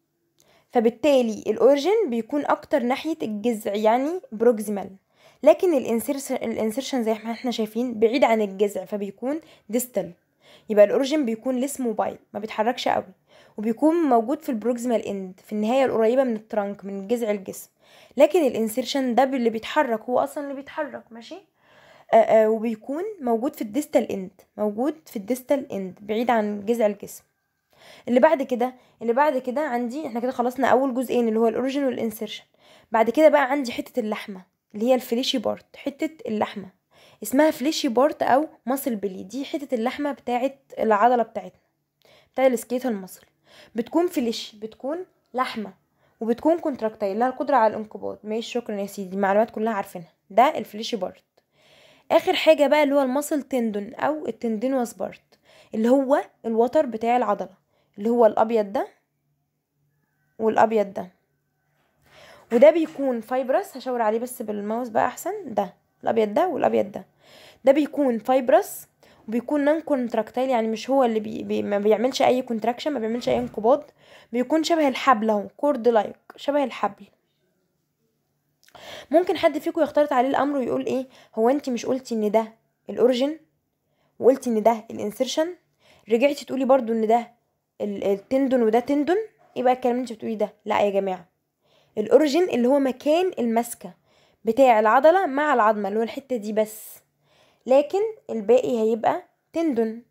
فبالتالي الاوريجن بيكون اكتر ناحيه الجذع يعني بروكسيمال لكن الانسيرشن الانسيرشن زي ما احنا شايفين بعيد عن الجذع فبيكون ديستال يبقى الاوريجن بيكون ليس موبايل ما بيتحركش قوي وبيكون موجود في البروكسيمال اند في النهايه القريبه من الترنك من جذع الجسم لكن الانسيرشن ده اللي بيتحرك هو اصلا اللي بيتحرك ماشي آه آه وبيكون موجود في الديستال اند موجود في الديستال اند بعيد عن جذع الجسم اللي بعد كده اللي بعد كده عندي احنا كده خلصنا اول جزئين اللي هو الاوريجين والانسيرشن بعد كده بقى عندي حته اللحمه اللي هي الفليشي بارت حته اللحمه اسمها فليشي بارت او ماسل بلي دي حته اللحمه بتاعه العضله بتاعتنا بتاع السكيتال ماسل بتكون فليشي بتكون لحمه وبتكون كونتراكتايل لها القدره على الانقباض ماشي شكرا يا سيدي المعلومات كلها عارفينها ده الفليشي بارت اخر حاجه بقى اللي هو الماسل تندون او التندينوس بارت اللي هو الوتر بتاع العضله اللي هو الابيض ده والابيض ده وده بيكون فايبرس هشاور عليه بس بالماوس بقى احسن ده الابيض ده والابيض ده ده بيكون فايبرس وبيكون نون كونتراكتايل يعني مش هو اللي بي بي ما بيعملش اي كونتراكشن ما بيعملش اي انقباض بيكون شبه الحبل اهو كورد لايك شبه الحبل ممكن حد فيكم يختلط عليه الامر ويقول ايه هو انت مش قلتي ان ده الاوريجين وقلتي ان ده الانسرشن رجعتي تقولي برضو ان ده ال- التندون وده تندون ايه بقى الكلام اللي انت بتقوليه ده لا يا جماعه الاوريجين اللي هو مكان المسكه بتاع العضله مع العظمه اللي هو الحته دي بس لكن الباقي هيبقى تندون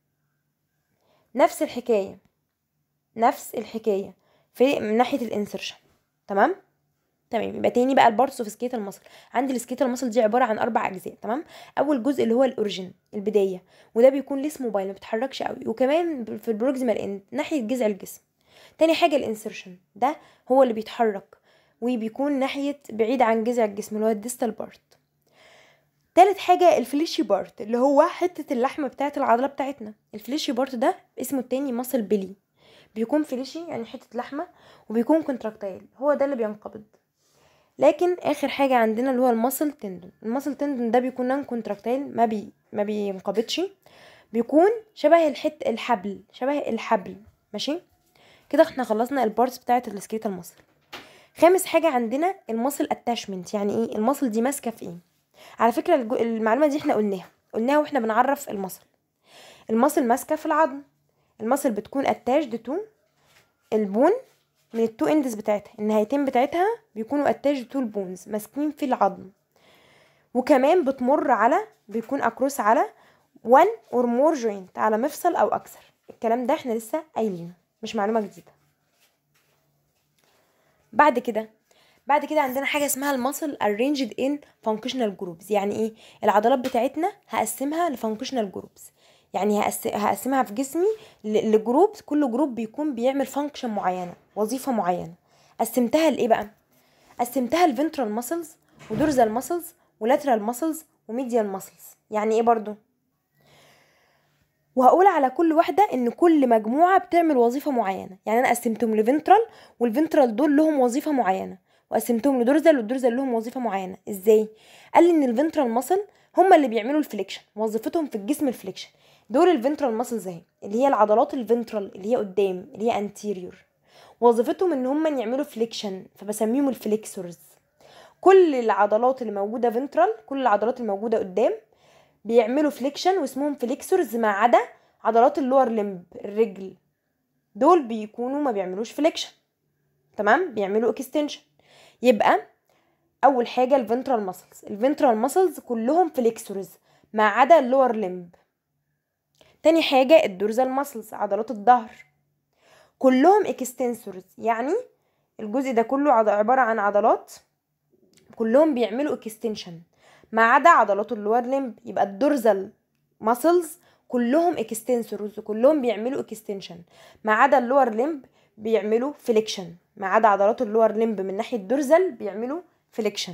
نفس الحكايه نفس الحكايه في من ناحيه الانسرشن تمام تمام يبقى تاني بقى البارتس اوف سكيتال ماسل عندي السكيتال ماسل دي عباره عن اربع اجزاء تمام اول جزء اللي هو الاوريجين البدايه وده بيكون لسه موبايل ما بيتحركش قوي وكمان في البروكسيمال اند ناحيه جذع الجسم تاني حاجه الانسرشن ده هو اللي بيتحرك وبيكون ناحيه بعيد عن جذع الجسم اللي هو الديستال بارت تالت حاجة الفليشي بارت اللي هو حتة اللحمة بتاعة العضلة بتاعتنا الفليشي بارت ده اسمه التاني ماسل بيلي بيكون فليشي يعني حتة لحمة وبيكون كونتراكتايل هو ده اللي بينقبض لكن اخر حاجه عندنا اللي هو الماسل تندون الماسل تندون ده بيكون نان كونتراكتايل ما بي ما بينقبضش بيكون شبه الحت الحبل شبه الحبل ماشي كده احنا خلصنا البارتس بتاعه السكيتال ماسل خامس حاجه عندنا الماسل اتاشمنت يعني ايه الماسل دي ماسكه في ايه على فكره الجو... المعلومه دي احنا قلناها قلناها واحنا بنعرف الماسل الماسل ماسكه في العظم الماسل بتكون اتاشد تو البون من التو اندز بتاعتها النهايتين بتاعتها بيكونوا اتاج تو البونز ماسكين في العظم وكمان بتمر على بيكون اكروس على one or more joint على مفصل او اكثر الكلام ده احنا لسه قايلينه مش معلومه جديده بعد كده بعد كده عندنا حاجه اسمها المسل arranged in functional groups يعني ايه العضلات بتاعتنا هقسمها لفانكشنال جروبس يعني هقس- هقسمها في جسمي ل- لجروب كل جروب بيكون بيعمل فانكشن معينه وظيفه معينه قسمتها لايه بقى قسمتها الفنترال ماسلز ودورزال ماسلز ولاترال ماسلز وميديال ماسلز يعني ايه برضو وهقول على كل واحده ان كل مجموعه بتعمل وظيفه معينه يعني انا قسمتهم لفنترال والفنترال دول لهم وظيفه معينه وقسمتهم لدورزال والدورزال لهم وظيفه معينه ازاي قال لي ان الفنترال ماسل هم اللي بيعملوا الفليكشن وظيفتهم في الجسم الفليكشن دول الفنترال ماسلز اهي اللي هي العضلات الفنترال اللي هي قدام اللي هي انتيريور وظيفتهم ان هم يعملوا فليكشن فبسميهم الفليكسورز كل العضلات اللي موجوده فنترال كل العضلات الموجوده قدام بيعملوا فليكشن واسمهم فليكسورز ما عدا عضلات اللور لمب الرجل دول بيكونوا ما بيعملوش فليكشن تمام بيعملوا اكستنشن يبقى اول حاجه الفنترال ماسلز الفنترال ماسلز كلهم فليكسورز ما عدا اللور لمب تاني حاجه الدورزال ماسلز عضلات الظهر كلهم اكستنسورز يعني الجزء ده كله عض- عباره عن عضلات كلهم بيعملوا اكستنشن ما عدا عضلات اللور لمب يبقى الدورزال ماسلز كلهم اكستنسورز وكلهم بيعملوا اكستنشن ما عدا اللور لمب بيعملوا فليكشن ما عدا عضلات اللور لمب من ناحيه دورزال بيعملوا فليكشن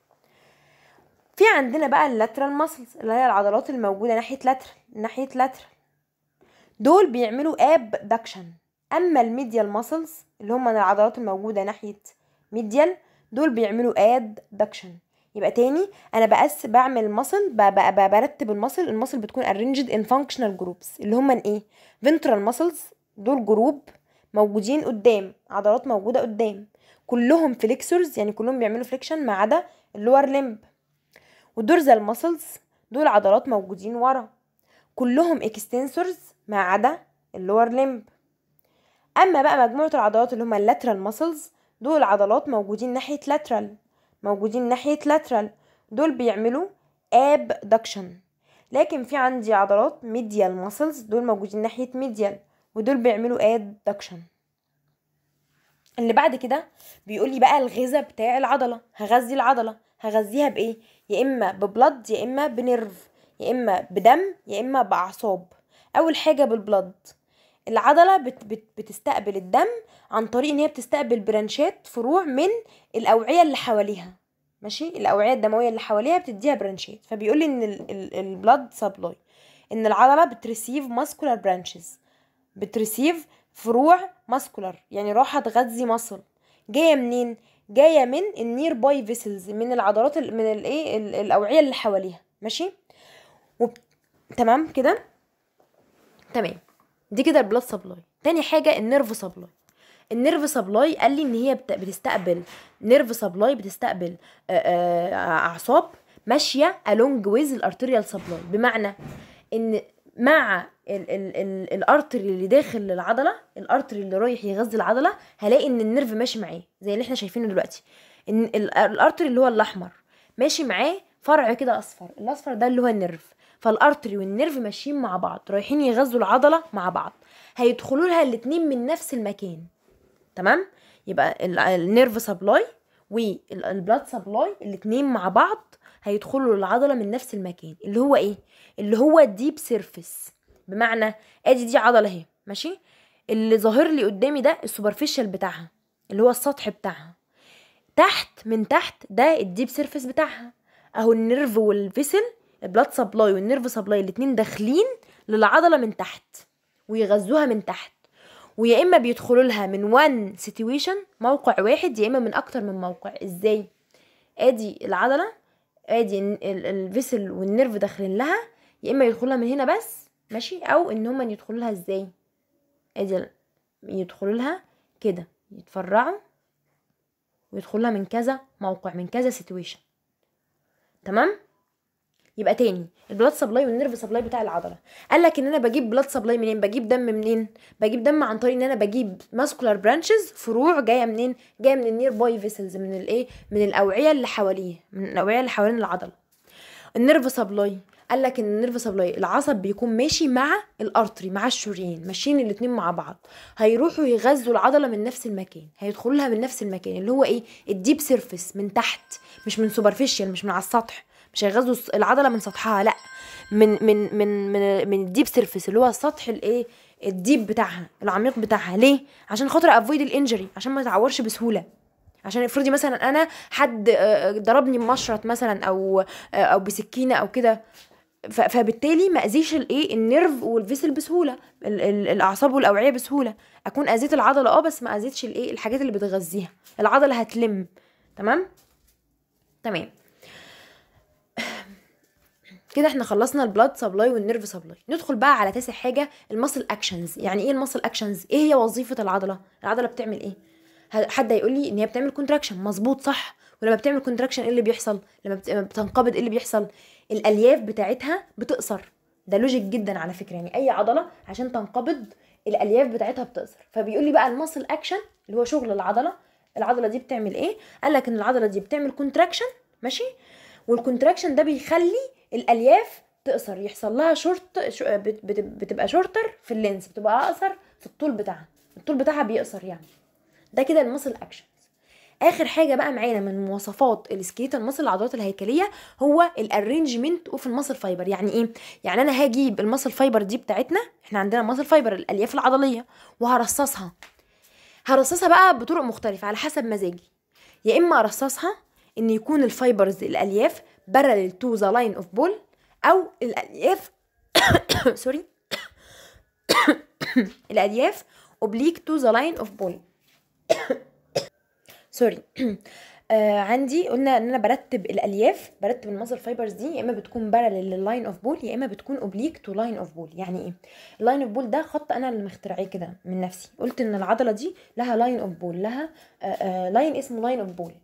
في عندنا بقى اللاترال ماسلز اللي هي العضلات الموجوده ناحيه لاترال ناحيه لاترال دول بيعملوا ابدكشن اما الميديال ماسلز اللي هم العضلات الموجوده ناحيه ميديال دول بيعملوا ادكشن يبقى تاني انا بقس بعمل ماسل برتب الماسل الماسل بتكون arranged in functional groups اللي هم ايه ventral muscles دول جروب موجودين قدام عضلات موجوده قدام كلهم فليكسورز يعني كلهم بيعملوا فليكشن ما عدا اللور لمب والدورزال ماسلز دول عضلات موجودين ورا كلهم اكستنسورز ما عدا اللور لمب اما بقى مجموعه العضلات اللي هم اللاترال ماسلز دول عضلات موجودين ناحيه لاترال موجودين ناحيه لاترال دول بيعملوا ابدكشن لكن في عندي عضلات ميديال ماسلز دول موجودين ناحيه ميديال ودول بيعملوا ادكشن اللي بعد كده بيقول لي بقى الغذاء بتاع العضله هغذي العضله هغذيها بايه يا اما ببلد يا اما بنرف يا اما بدم يا اما باعصاب اول حاجه بالبلد العضله بت بت بتستقبل الدم عن طريق ان هي بتستقبل برانشات فروع من الاوعيه اللي حواليها ماشي الاوعيه الدمويه اللي حواليها بتديها برانشات فبيقول لي ان البلد سبلاي ان العضله بتريسيف ماسكولار برانشز بتريسيف فروع ماسكولار يعني راحه تغذي مصل جايه منين جايه من النير باي فيسلز من العضلات ال- من الايه ال- الاوعيه اللي حواليها ماشي وب... تمام كده تمام دي كده البلاد سبلاي تاني حاجه النيرف سبلاي النيرف سبلاي قال لي ان هي بت- بتستقبل نيرف سبلاي بتستقبل آه، آه، اعصاب ماشيه along with الارتريال سبلاي بمعنى ان مع ال ال ال الارتري اللي داخل العضله الارتري اللي رايح يغذي العضله هلاقي ان النيرف ماشي معاه زي اللي احنا شايفينه دلوقتي ان ال- الارتري اللي هو الاحمر ماشي معاه فرع كده اصفر الاصفر ده اللي هو النيرف فالارتري والنيرف ماشيين مع بعض رايحين يغذوا العضله مع بعض هيدخلوا لها الاتنين من نفس المكان تمام يبقى ال- النيرف سبلاي والبلاد سبلاي الاتنين مع بعض هيدخلوا للعضله من نفس المكان اللي هو ايه اللي هو الديب سيرفيس بمعنى ادي دي عضله اهي ماشي اللي ظاهر لي قدامي ده السوبرفيشال بتاعها اللي هو السطح بتاعها تحت من تحت ده الديب سيرفيس بتاعها اهو النيرف والفيسل البلاد سبلاي والنيرف سبلاي الاتنين داخلين للعضله من تحت ويغذوها من تحت ويا اما بيدخلوا لها من وان سيتويشن موقع واحد يا اما من اكتر من موقع ازاي ادي العضله ادي ال- ال- الفيسل والنيرف داخلين لها يا اما يدخلوا لها من هنا بس ماشي او ان هما يدخلوا لها ازاي ادي ال- يدخلوا لها كده يتفرعوا ويدخلوا لها من كذا موقع من كذا سيتويشن تمام يبقى تاني البلاد سبلاي والنيرف سبلاي بتاع العضله قال لك ان انا بجيب بلاد سبلاي منين بجيب دم منين بجيب دم عن طريق ان انا بجيب ماسكولار برانشز فروع جايه منين جايه من النير باي فيسلز من الايه من الاوعيه اللي حواليه من الاوعيه اللي حوالين العضله النيرف سبلاي قال لك ان النيرف سبلاي العصب بيكون ماشي مع الارتري مع الشريان ماشيين الاتنين مع بعض هيروحوا يغذوا العضله من نفس المكان هيدخلوا لها من نفس المكان اللي هو ايه الديب سيرفيس من تحت مش من سوبرفيشال مش من على السطح مش هيغذوا الس- العضله من سطحها لا من من من من, من الديب سيرفيس اللي هو السطح الايه الديب بتاعها العميق بتاعها ليه عشان خاطر افويد الانجري عشان ما يتعورش بسهوله عشان افرضي مثلا انا حد آه، ضربني بمشرط مثلا او آه، او بسكينه او كده ف- فبالتالي ما اذيش الايه النيرف والفيسل بسهوله ال- ال- الاعصاب والاوعيه بسهوله اكون اذيت العضله اه بس ما اذيتش الايه الحاجات اللي بتغذيها العضله هتلم تمام تمام كده احنا خلصنا البلاد سبلاي والنيرف سبلاي ندخل بقى على تاسع حاجه المسل اكشنز يعني ايه المسل اكشنز ايه هي وظيفه العضله العضله بتعمل ايه ه- حد هيقول لي ان هي بتعمل كونتراكشن مظبوط صح ولما بتعمل كونتراكشن ايه اللي بيحصل لما بت- لما بتنقبض ايه اللي بيحصل الالياف بتاعتها بتقصر ده لوجيك جدا على فكره يعني اي عضله عشان تنقبض الالياف بتاعتها بتقصر فبيقول لي بقى المسل اكشن اللي هو شغل العضله العضله دي بتعمل ايه قال لك ان العضله دي بتعمل كونتراكشن ماشي والكونتراكشن ده بيخلي الالياف تقصر يحصل لها شورت شو- بت- بت- بتبقى شورتر في اللينس بتبقى اقصر في الطول بتاعها الطول بتاعها بيقصر يعني ده كده المسل اكشنز اخر حاجه بقى معانا من مواصفات السكيتال ماسل العضلات الهيكليه هو الارينجمنت اوف الماسل فايبر يعني ايه يعني انا هجيب الماسل فايبر دي بتاعتنا احنا عندنا ماسل فايبر الالياف العضليه وهرصصها هرصصها بقى بطرق مختلفه على حسب مزاجي يا اما ارصصها ان يكون الفايبرز الالياف بارلل تو ذا لاين اوف بول او الالياف سوري الالياف اوبليك تو ذا لاين اوف بول سوري آه عندي قلنا ان انا برتب الالياف برتب الماسل فايبرز دي يا اما بتكون بارلل لللاين اوف بول يا اما بتكون اوبليك تو لاين اوف بول يعني ايه اللاين اوف بول ده خط انا اللي مخترعيه كده من نفسي قلت ان العضله دي لها لاين اوف بول لها آه آه لاين اسمه لاين اوف بول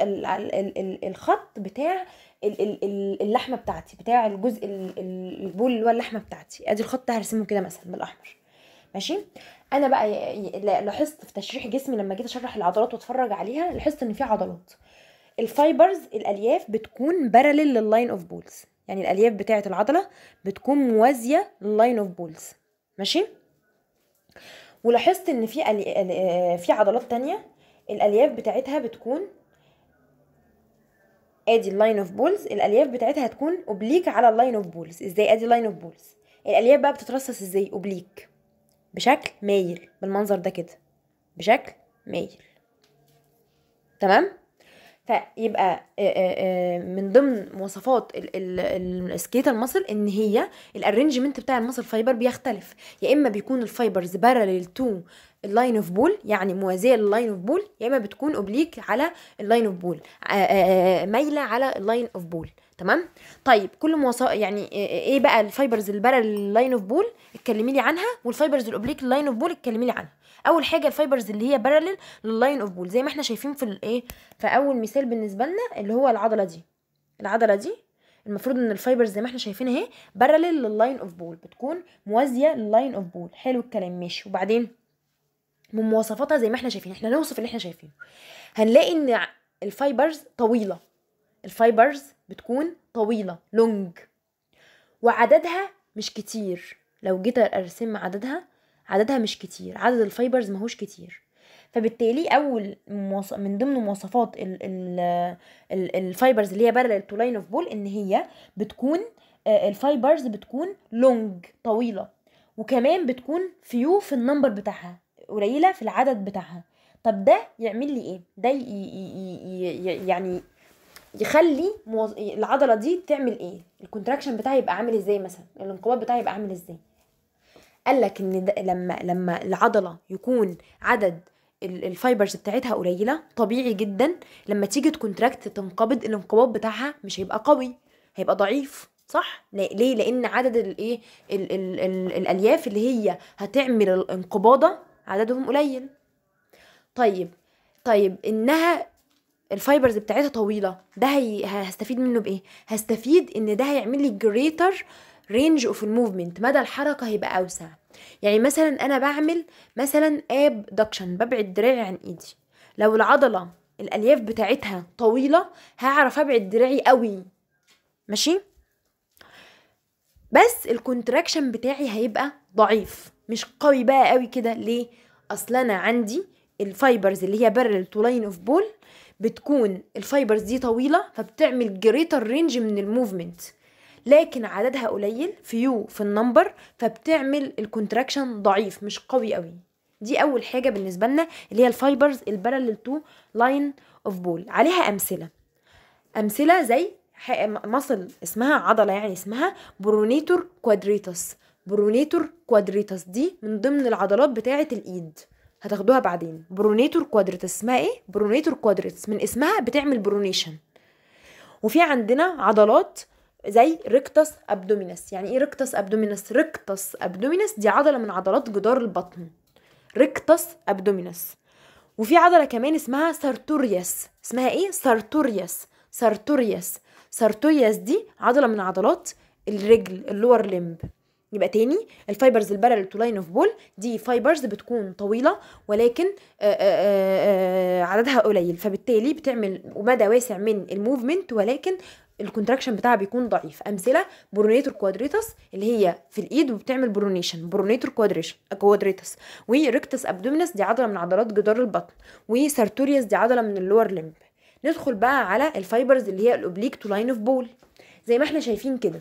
الخط بتاع ال- ال- ال- اللحمه بتاعتي بتاع الجزء ال- ال- البول اللي هو اللحمه بتاعتي ادي الخط هرسمه كده مثلا بالاحمر ماشي انا بقى ي- ي- لا- لاحظت في تشريح جسمي لما جيت اشرح العضلات واتفرج عليها لاحظت ان في عضلات الفايبرز الالياف بتكون بارلل لللاين اوف بولز يعني الالياف بتاعه العضله بتكون موازيه لللاين اوف بولز ماشي ولاحظت ان في ألي... ال- آه، في عضلات تانية الالياف بتاعتها بتكون ادي اللاين اوف بولز الالياف بتاعتها هتكون اوبليك على اللاين اوف بولز ازاي ادي اللاين اوف بولز الالياف بقى بتترصص ازاي اوبليك بشكل مايل بالمنظر ده كده بشكل مايل تمام فيبقى آه، آه، آه، من ضمن مواصفات السكيتال ماسل ان هي الارينجمنت بتاع الماسل فايبر بيختلف يا اما بيكون الفايبرز بارلل تو اللاين اوف بول يعني موازيه لللاين اوف بول يا اما بتكون اوبليك على اللاين اوف بول مايله على اللاين اوف بول تمام طيب كل مواصف يعني إيه- ايه بقى الفايبرز البارل اللاين اوف بول اتكلمي لي عنها والفايبرز الاوبليك اللاين اوف بول اتكلمي لي عنها اول حاجه الفايبرز اللي هي بارلل لللاين اوف بول زي ما احنا شايفين في الايه في اول مثال بالنسبه لنا اللي هو العضله دي العضله دي المفروض ان الفايبرز زي ما احنا شايفين اهي بارلل لللاين اوف بول بتكون موازيه لللاين اوف بول حلو الكلام ماشي وبعدين من مواصفاتها زي ما احنا شايفين احنا نوصف اللي احنا شايفينه هنلاقي ان ع- الفايبرز طويله الفايبرز بتكون طويله لونج وعددها مش كتير لو جيت ارسم عددها عددها مش كتير عدد الفايبرز ماهوش كتير فبالتالي اول مواص... من ضمن مواصفات ال... ال... ال... الفايبرز اللي هي بارلل تو لاين اوف بول ان هي بتكون آه، الفايبرز بتكون لونج طويله وكمان بتكون فيو في النمبر بتاعها قليله في العدد بتاعها طب ده يعمل لي ايه ده ي... ي... ي... ي... يعني يخلي موز... العضله دي تعمل ايه الكونتراكشن بتاعها يبقى عامل ازاي مثلا الانقباض بتاعها يبقى عامل ازاي قال لك ان ده لما لما العضله يكون عدد ال- الفايبرز بتاعتها قليله طبيعي جدا لما تيجي تكونتراكت تنقبض الانقباض بتاعها مش هيبقى قوي هيبقى ضعيف صح لا- ليه لان عدد الايه ال- ال- ال- الالياف اللي هي هتعمل الانقباضه عددهم قليل طيب طيب انها الفايبرز بتاعتها طويله ده هي... هستفيد منه بايه هستفيد ان ده هيعمل لي جريتر رينج اوف الموفمنت مدى الحركه هيبقى اوسع يعني مثلا انا بعمل مثلا ابدكشن ببعد دراعي عن ايدي لو العضله الالياف بتاعتها طويله هعرف ابعد دراعي قوي ماشي بس الكونتراكشن بتاعي هيبقى ضعيف مش قوي بقى قوي كده ليه اصل انا عندي الفايبرز اللي هي بارل تو لاين اوف بول بتكون الفايبرز دي طويله فبتعمل جريتر رينج من الموفمنت لكن عددها قليل فيو في النمبر فبتعمل الكونتراكشن ضعيف مش قوي قوي دي اول حاجه بالنسبه لنا اللي هي الفايبرز البارل تو لاين اوف بول عليها امثله امثله زي ح- مصل اسمها عضله يعني اسمها برونيتور كوادريتس برونيتور كوادريتس دي من ضمن العضلات بتاعه الايد هتاخدوها بعدين برونيتور كوادريتس اسمها ايه برونيتور كوادريتس من اسمها بتعمل برونيشن وفي عندنا عضلات زي ريكتس ابدومينس يعني ايه ريكتس ابدومينس ريكتس ابدومينس دي عضله من عضلات جدار البطن ريكتس ابدومينس وفي عضله كمان اسمها سارتورياس اسمها ايه سارتورياس سارتورياس سارتورياس دي عضله من عضلات الرجل اللور لمب يبقى تاني الفايبرز البارل تو لاين اوف بول دي فايبرز بتكون طويله ولكن آآ آآ آآ عددها قليل فبالتالي بتعمل مدى واسع من الموفمنت ولكن الكونتراكشن بتاعها بيكون ضعيف امثله برونيتور كوادريتس اللي هي في الايد وبتعمل برونيشن برونيتور كوادريشن كوادريتس وريكتس ابدومينس دي عضله من عضلات جدار البطن وسارتوريوس دي عضله من اللور لمب ندخل بقى على الفايبرز اللي هي الاوبليك تو لاين اوف بول زي ما احنا شايفين كده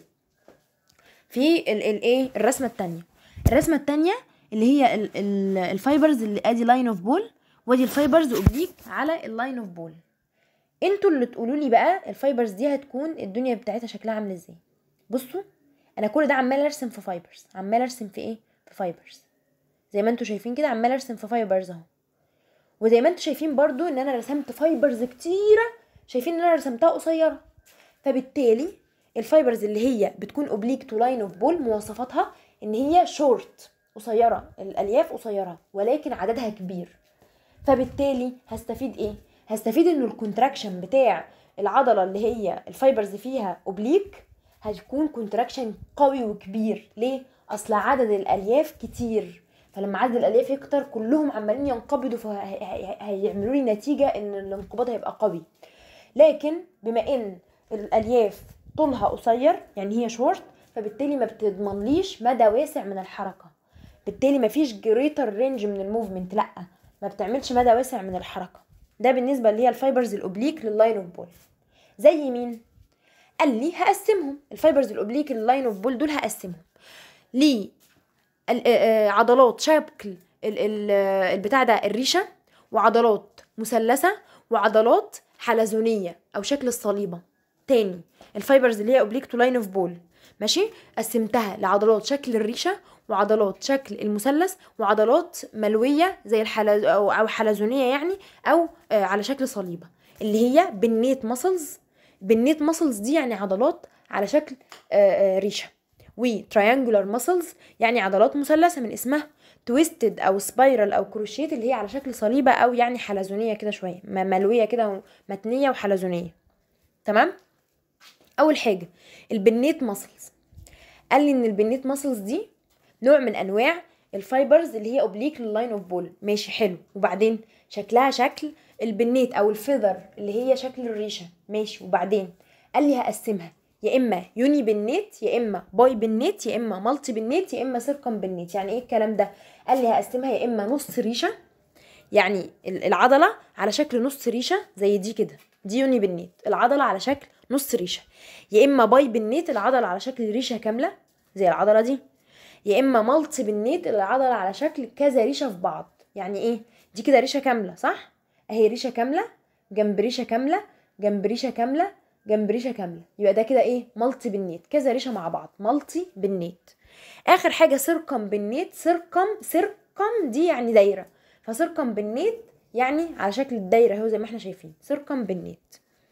في الايه الرسمه الثانيه الرسمه الثانيه اللي هي ال- ال- الفايبرز اللي ادي لاين اوف بول وادي الفايبرز اوبليك على اللاين اوف بول انتوا اللي تقولوا لي بقى الفايبرز دي هتكون الدنيا بتاعتها شكلها عامل ازاي بصوا انا كل ده عمال ارسم في فايبرز عمال ارسم في ايه في فايبرز زي ما انتوا شايفين كده عمال ارسم في فايبرز اهو وزي ما انتوا شايفين برضو ان انا رسمت فايبرز كتيره شايفين ان انا رسمتها قصيره فبالتالي الفايبرز اللي هي بتكون اوبليك تو لاين اوف بول مواصفاتها ان هي شورت قصيره الالياف قصيره ولكن عددها كبير فبالتالي هستفيد ايه هستفيد ان الكونتراكشن بتاع العضله اللي هي الفايبرز فيها اوبليك هيكون كونتراكشن قوي وكبير ليه اصل عدد الالياف كتير فلما عدد الالياف يكتر كلهم عمالين ينقبضوا فهيعملوا لي نتيجه ان الانقباض هيبقى قوي لكن بما ان الالياف طولها قصير يعني هي شورت فبالتالي ما بتضمنليش مدى واسع من الحركه بالتالي ما فيش جريتر رينج من الموفمنت لا ما بتعملش مدى واسع من الحركه ده بالنسبه اللي هي الفايبرز الاوبليك لللاين اوف بول زي مين قال لي هقسمهم الفايبرز الاوبليك لللاين اوف بول دول هقسمهم ليه ال- آه، آه، عضلات شكل ال- ال- آه، البتاع ده الريشه وعضلات مثلثه وعضلات حلزونيه او شكل الصليبه تاني الفايبرز اللي هي اوبليك تو لاين اوف بول ماشي قسمتها لعضلات شكل الريشه وعضلات شكل المثلث وعضلات ملويه زي الحلز او او حلزونيه يعني او آه على شكل صليبه اللي هي بالنيت ماسلز بنيت ماسلز دي يعني عضلات على شكل آه، آه، ريشه وتريانجولار ماسلز يعني عضلات مثلثه من اسمها تويستد او سبايرال او كروشيت اللي هي على شكل صليبه او يعني حلزونيه كده شويه م- ملويه كده متنيه وحلزونيه تمام اول حاجه البنيت ماسلز قال لي ان البنيت ماسلز دي نوع من انواع الفايبرز اللي هي اوبليك لللاين اوف بول ماشي حلو وبعدين شكلها شكل البنيت او الفيذر اللي هي شكل الريشه ماشي وبعدين قال لي هقسمها يا اما يوني بنيت يا اما باي بنيت يا اما مالتي بنيت يا اما سيركم بنيت يعني ايه الكلام ده قال لي هقسمها يا اما نص ريشه يعني ال- العضله على شكل نص ريشه زي دي كده دي يوني بنيت العضله على شكل نص ريشه يا اما باي بنيت العضله على شكل ريشه كامله زي العضله دي يا اما مالتي بنيت العضله على شكل كذا ريشه في بعض يعني ايه دي كده ريشه كامله صح اهي ريشه كامله جنب ريشه كامله جنب ريشه كامله جنب ريشه كامله يبقى ده كده ايه مالتي بنيت كذا ريشه مع بعض مالتي بنيت اخر حاجه سيركم بنيت سيركم سيركم دي يعني دايره فسيركم بنيت يعني على شكل الدايره اهو زي ما احنا شايفين سيركم بنيت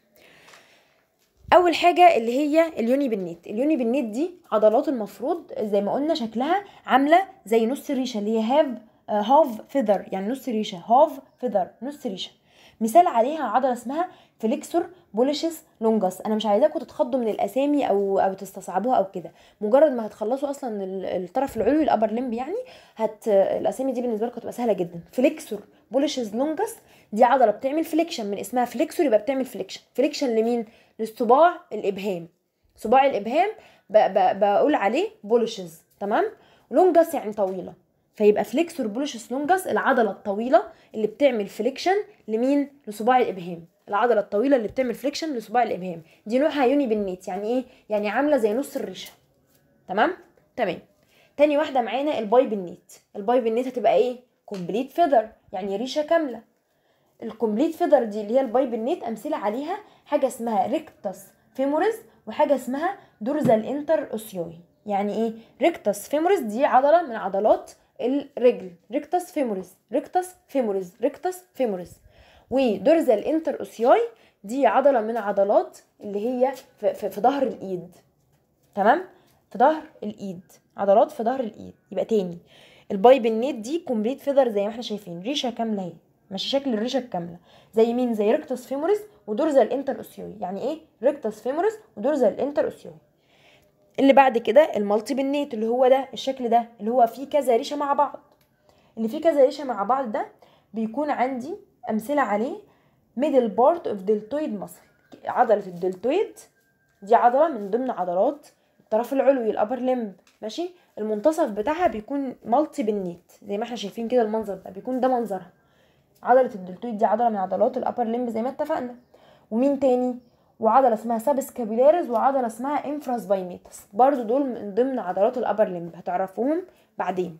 اول حاجه اللي هي اليوني بنيت اليوني بنيت دي عضلات المفروض زي ما قلنا شكلها عامله زي نص الريشه اللي هي هاف هاف فيذر يعني نص ريشه هاف فيذر نص ريشه مثال عليها عضله اسمها فليكسور بوليشس لونجاس انا مش عايزاكم تتخضوا من الاسامي او او تستصعبوها او كده مجرد ما هتخلصوا اصلا ال- الطرف العلوي الابر لمب يعني هت الاسامي دي بالنسبه لكم هتبقى سهله جدا فليكسور بوليشس لونجاس دي عضله بتعمل فليكشن من اسمها فليكسور يبقى بتعمل فليكشن فليكشن لمين للصباع الابهام صباع الابهام ب... ب... بقول عليه بولشز تمام لونجاس يعني طويله فيبقى فليكسور بولشس لونجاس العضله الطويله اللي بتعمل فليكشن لمين لصباع الابهام العضله الطويله اللي بتعمل فليكشن لصباع الابهام دي نوعها يوني بالنيت يعني ايه يعني عامله زي نص الريشه تمام تمام تاني واحده معانا الباي بالنيت الباي بالنيت هتبقى ايه كومبليت فيذر يعني ريشه كامله الكومبليت فيذر دي اللي هي الباي بالنيت امثله عليها حاجه اسمها ريكتس فيموريز وحاجه اسمها دورزال انتر اوسيوي يعني ايه ريكتس فيموريز دي عضله من عضلات الرجل ريكتس فيموريز ريكتس فيموريز ريكتس فيموريز ودورزال انتر اوسيوي دي عضله من عضلات اللي هي في, في, في ظهر الايد تمام في ظهر الايد عضلات في ظهر الايد يبقى تاني الباي بالنيت دي كومبليت فيذر زي ما احنا شايفين ريشه كامله اهي ماشي شكل الريشه الكامله زي مين زي ريكتوس فيموريس ودورزال انتر اوسيوي يعني ايه ريكتوس فيموريس ودورزال انتر اوسيوي اللي بعد كده المالتي بالنيت اللي هو ده الشكل ده اللي هو فيه كذا ريشه مع بعض اللي فيه كذا ريشه مع بعض ده بيكون عندي امثله عليه ميدل بارت اوف دلتويد ماسل عضله الدلتويد دي عضله من ضمن عضلات الطرف العلوي الابر لمب ماشي المنتصف بتاعها بيكون مالتي بالنيت زي ما احنا شايفين كده المنظر ده بيكون ده منظرها عضله الدلتويد دي عضله من عضلات الابر لمب زي ما اتفقنا ومين تاني وعضله اسمها سابسكابيلاريز وعضله اسمها انفراسباينيتس برضو دول من ضمن عضلات الابر لمب هتعرفوهم بعدين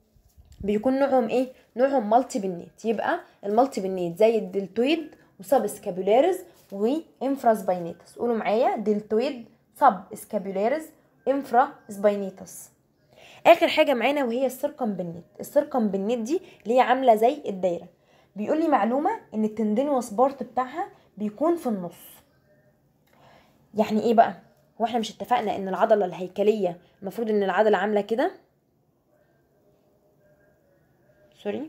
بيكون نوعهم ايه نوعهم مالتي بالنيت يبقى المالتي بالنيت زي الدلتويد وسابسكابيلاريز وانفراسباينيتس قولوا معايا دلتويد سب اسكابيلاريز انفرا سباينيتس اخر حاجه معانا وهي السيركم بالنيت السيركم بالنيت دي اللي هي عامله زي الدايره بيقول لي معلومه ان التندينوس بارت بتاعها بيكون في النص يعني ايه بقى هو احنا مش اتفقنا ان العضله الهيكليه المفروض ان العضله عامله كده سوري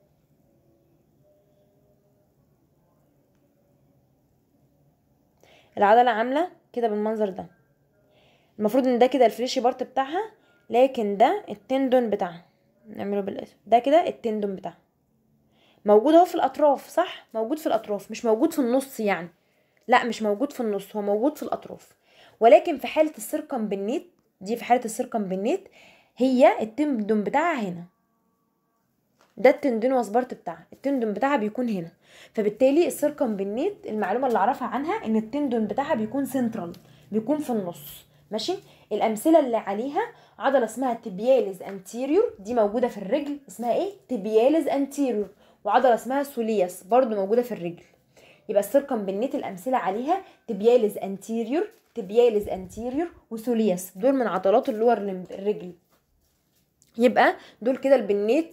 العضله عامله كده بالمنظر ده المفروض ان ده كده الفريشي بارت بتاعها لكن ده التندون بتاعها نعمله بالاسم ده كده التندون بتاعها موجود اهو في الاطراف صح موجود في الاطراف مش موجود في النص يعني لا مش موجود في النص هو موجود في الاطراف ولكن في حاله السيركم بالنيت دي في حاله السيركم بالنيت هي التندون بتاعها هنا ده التندون وسبارت بتاعها التندون بتاعها بيكون هنا فبالتالي السيركم بالنيت المعلومه اللي اعرفها عنها ان التندون بتاعها بيكون سنترال بيكون في النص ماشي الامثله اللي عليها عضله اسمها تبياليز انتيريور دي موجوده في الرجل اسمها ايه تبياليز انتيريور وعضله اسمها سولياس برضو موجوده في الرجل يبقى السيركم بالنيت الامثله عليها تبياليز انتيريور تبياليز انتيريور وسولياس دول من عضلات اللور لمب الرجل يبقى دول كده البنيت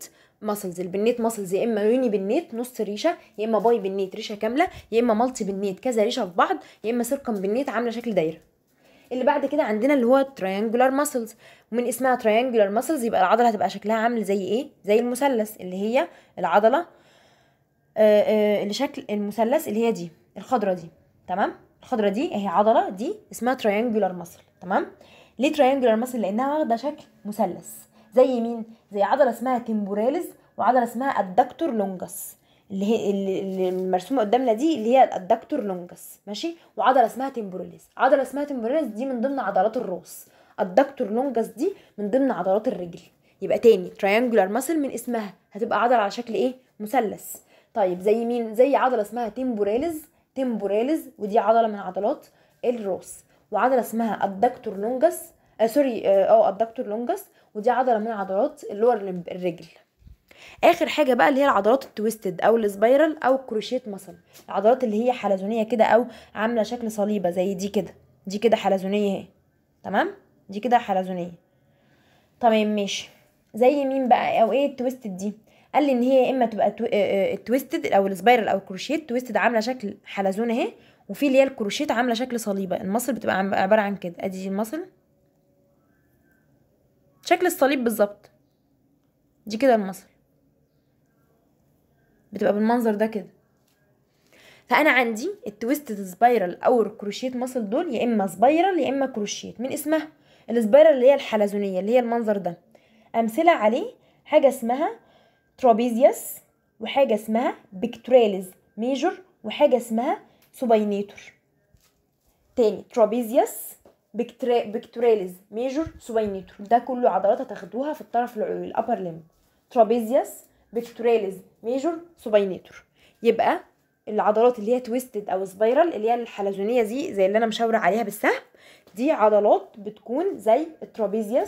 ماسلز البنيت ماسلز يا اما يوني بنيت نص ريشه يا اما باي بنيت ريشه كامله يا اما مالتي بنيت كذا ريشه في بعض يا اما سيركم بنيت عامله شكل دايره اللي بعد كده عندنا اللي هو تريانجولار ماسلز ومن اسمها تريانجولار ماسلز يبقى العضله هتبقى شكلها عامل زي ايه زي المثلث اللي هي العضله آه، آه، اللي شكل المثلث اللي هي دي الخضره دي تمام الخضره دي اهي عضله دي اسمها تريانجولار ماسل تمام ليه تريانجولار ماسل لانها واخده شكل مثلث زي مين زي عضله اسمها تمبوراليز وعضله اسمها الدكتور لونجس اللي هي اللي اللي المرسومه قدامنا دي اللي هي الدكتور لونجس ماشي وعضله اسمها تمبوراليز عضله اسمها تمبوراليز دي من ضمن عضلات الراس الدكتور لونجس دي من ضمن عضلات الرجل يبقى تاني تريانجولار ماسل من اسمها هتبقى عضله على شكل ايه مثلث طيب زي مين زي عضله اسمها تمبوراليز تمبوراليز ودي عضله من عضلات الراس وعضله اسمها الدكتور لونجس آه سوري اه آه، الدكتور لونجس ودي عضله من عضلات اللور لمب الرجل اخر حاجه بقى اللي هي العضلات التويستد او السبايرال او الكروشيت ماسل العضلات اللي هي حلزونيه كده او عامله شكل صليبه زي دي كده دي كده حلزونيه اهي تمام دي كده حلزونيه تمام ماشي زي مين بقى او ايه التويستد دي قال لي ان هي يا اما تبقى تو... التويستد او السبايرال او الكروشيت تويستد عامله شكل حلزون اهي وفي اللي هي الكروشيت عامله شكل صليبه المصل بتبقى عم- عباره عن كده ادي المصل شكل الصليب بالظبط دي كده المصل بتبقى بالمنظر ده كده فانا عندي التويستد سبايرال او الكروشيت ماسل دول يا اما سبايرال يا اما كروشيت من اسمها السبايرال اللي هي الحلزونيه اللي هي المنظر ده امثله عليه حاجه اسمها ترابيزيوس وحاجه اسمها بيكتوراليز ميجور وحاجه اسمها سوباينيتور تاني ترابيزيوس بيكترا... بيكتوراليز ميجور سوباينيتور ده كله عضلات هتاخدوها في الطرف العلوي الابر ليم ترابيزيوس بيكتوراليز ميجور سوباينيتور يبقى العضلات اللي هي تويستد او سبايرال اللي هي الحلزونيه دي زي اللي انا مشاوره عليها بالسهم دي عضلات بتكون زي الترابيزيوس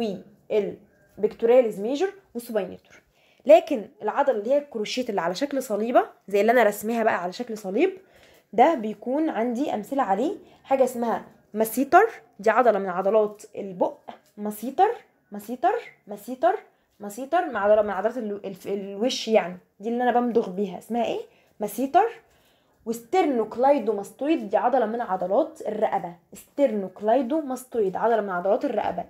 والبيكتوراليز ميجور والسوباينيتور لكن العضله اللي هي الكروشيت اللي على شكل صليبه زي اللي انا رسميها بقى على شكل صليب ده بيكون عندي امثله عليه حاجه اسمها مسيتر دي عضله من عضلات البق مسيتر مسيتر مسيتر مسيتر مع عضله من عضلات ال- الف- الوش يعني دي اللي انا بمضغ بيها اسمها ايه مسيتر وسترنوكلايدوماستويد دي عضله من عضلات الرقبه سترنوكلايدوماستويد عضله من عضلات الرقبه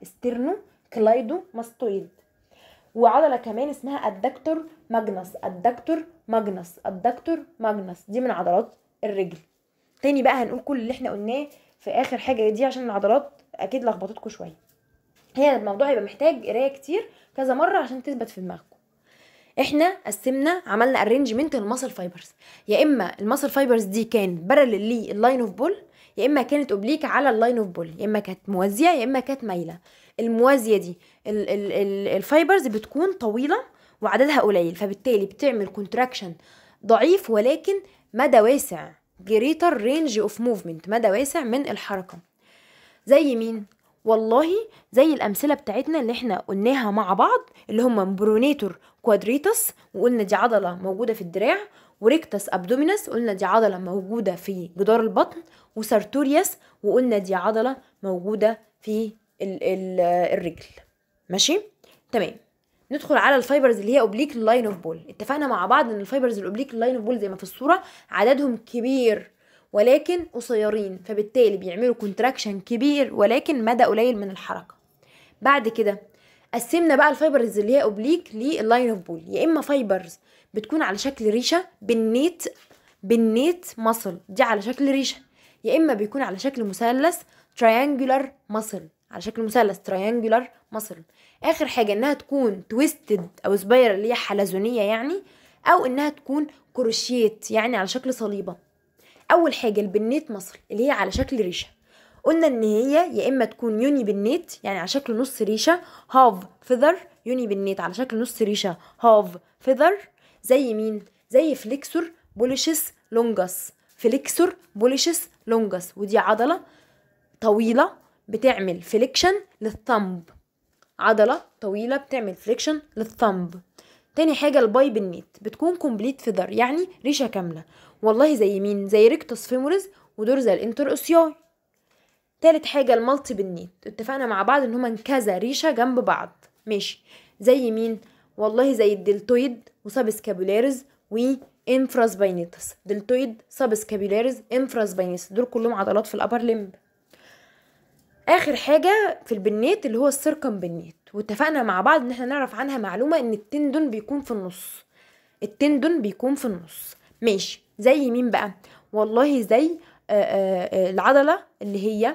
سترنوكلايدوماستويد وعضله كمان اسمها الدكتور ماجنس الدكتور ماجنس الدكتور ماجنس دي من عضلات الرجل تاني بقى هنقول كل اللي احنا قلناه في اخر حاجه دي عشان العضلات اكيد لخبطتكم شويه هي الموضوع يبقى محتاج قرايه كتير كذا مره عشان تثبت في دماغكم احنا قسمنا عملنا ارينجمنت الماسل فايبرز يا اما الماسل فايبرز دي كان بارلل لللاين اوف بول يا اما كانت اوبليك على اللاين اوف بول يا اما كانت موازيه يا اما كانت مايله الموازيه دي ال ال ال الفايبرز بتكون طويله وعددها قليل فبالتالي بتعمل كونتراكشن ضعيف ولكن مدى واسع greater range of movement مدى واسع من الحركه زي مين والله زي الامثله بتاعتنا اللي احنا قلناها مع بعض اللي هم برونيتور كوادريتس وقلنا دي عضله موجوده في الدراع وريكتس ابدومينس قلنا دي عضله موجوده في جدار البطن وسارتوريوس وقلنا دي عضله موجوده في ال ال الرجل ماشي تمام ندخل على الفايبرز اللي هي اوبليك لاين اوف بول اتفقنا مع بعض ان الفايبرز الاوبليك لاين اوف بول زي ما في الصوره عددهم كبير ولكن قصيرين فبالتالي بيعملوا كونتراكشن كبير ولكن مدى قليل من الحركه بعد كده قسمنا بقى الفايبرز اللي هي اوبليك لللاين اوف بول يا اما فايبرز بتكون على شكل ريشه بالنيت بالنيت ماسل دي على شكل ريشه يا اما بيكون على شكل مثلث تريانجولار ماسل على شكل مثلث تريانجولار ماسل اخر حاجه انها تكون تويستد او سبايرال اللي هي حلزونيه يعني او انها تكون كروشيت يعني على شكل صليبه اول حاجه البنيت مصل اللي هي على شكل ريشه قلنا ان هي يا اما تكون يوني بالنيت يعني على شكل نص ريشه هاف فيذر يوني بالنيت على شكل نص ريشه هاف فيذر زي مين زي فليكسور بوليشس لونجس فليكسور بوليشس لونجس ودي عضله طويله بتعمل فليكشن للثمب عضله طويله بتعمل فليكشن للثمب تاني حاجة الباي بالنيت بتكون كومبليت فيذر يعني ريشة كاملة والله زي مين زي ريكتوس فيموريز ودورزال انتر اوسياي تالت حاجة المالتي بالنيت اتفقنا مع بعض ان هما كذا ريشة جنب بعض ماشي زي مين والله زي الدلتويد وسابسكابولاريز وانفراسباينيتس دلتويد سابسكابولاريز انفراسباينيتس دول كلهم عضلات في الابر لمب اخر حاجه في البنات اللي هو السيركم بنات واتفقنا مع بعض ان احنا نعرف عنها معلومه ان التندون بيكون في النص التندون بيكون في النص ماشي زي مين بقى والله زي آآ آآ العضله اللي هي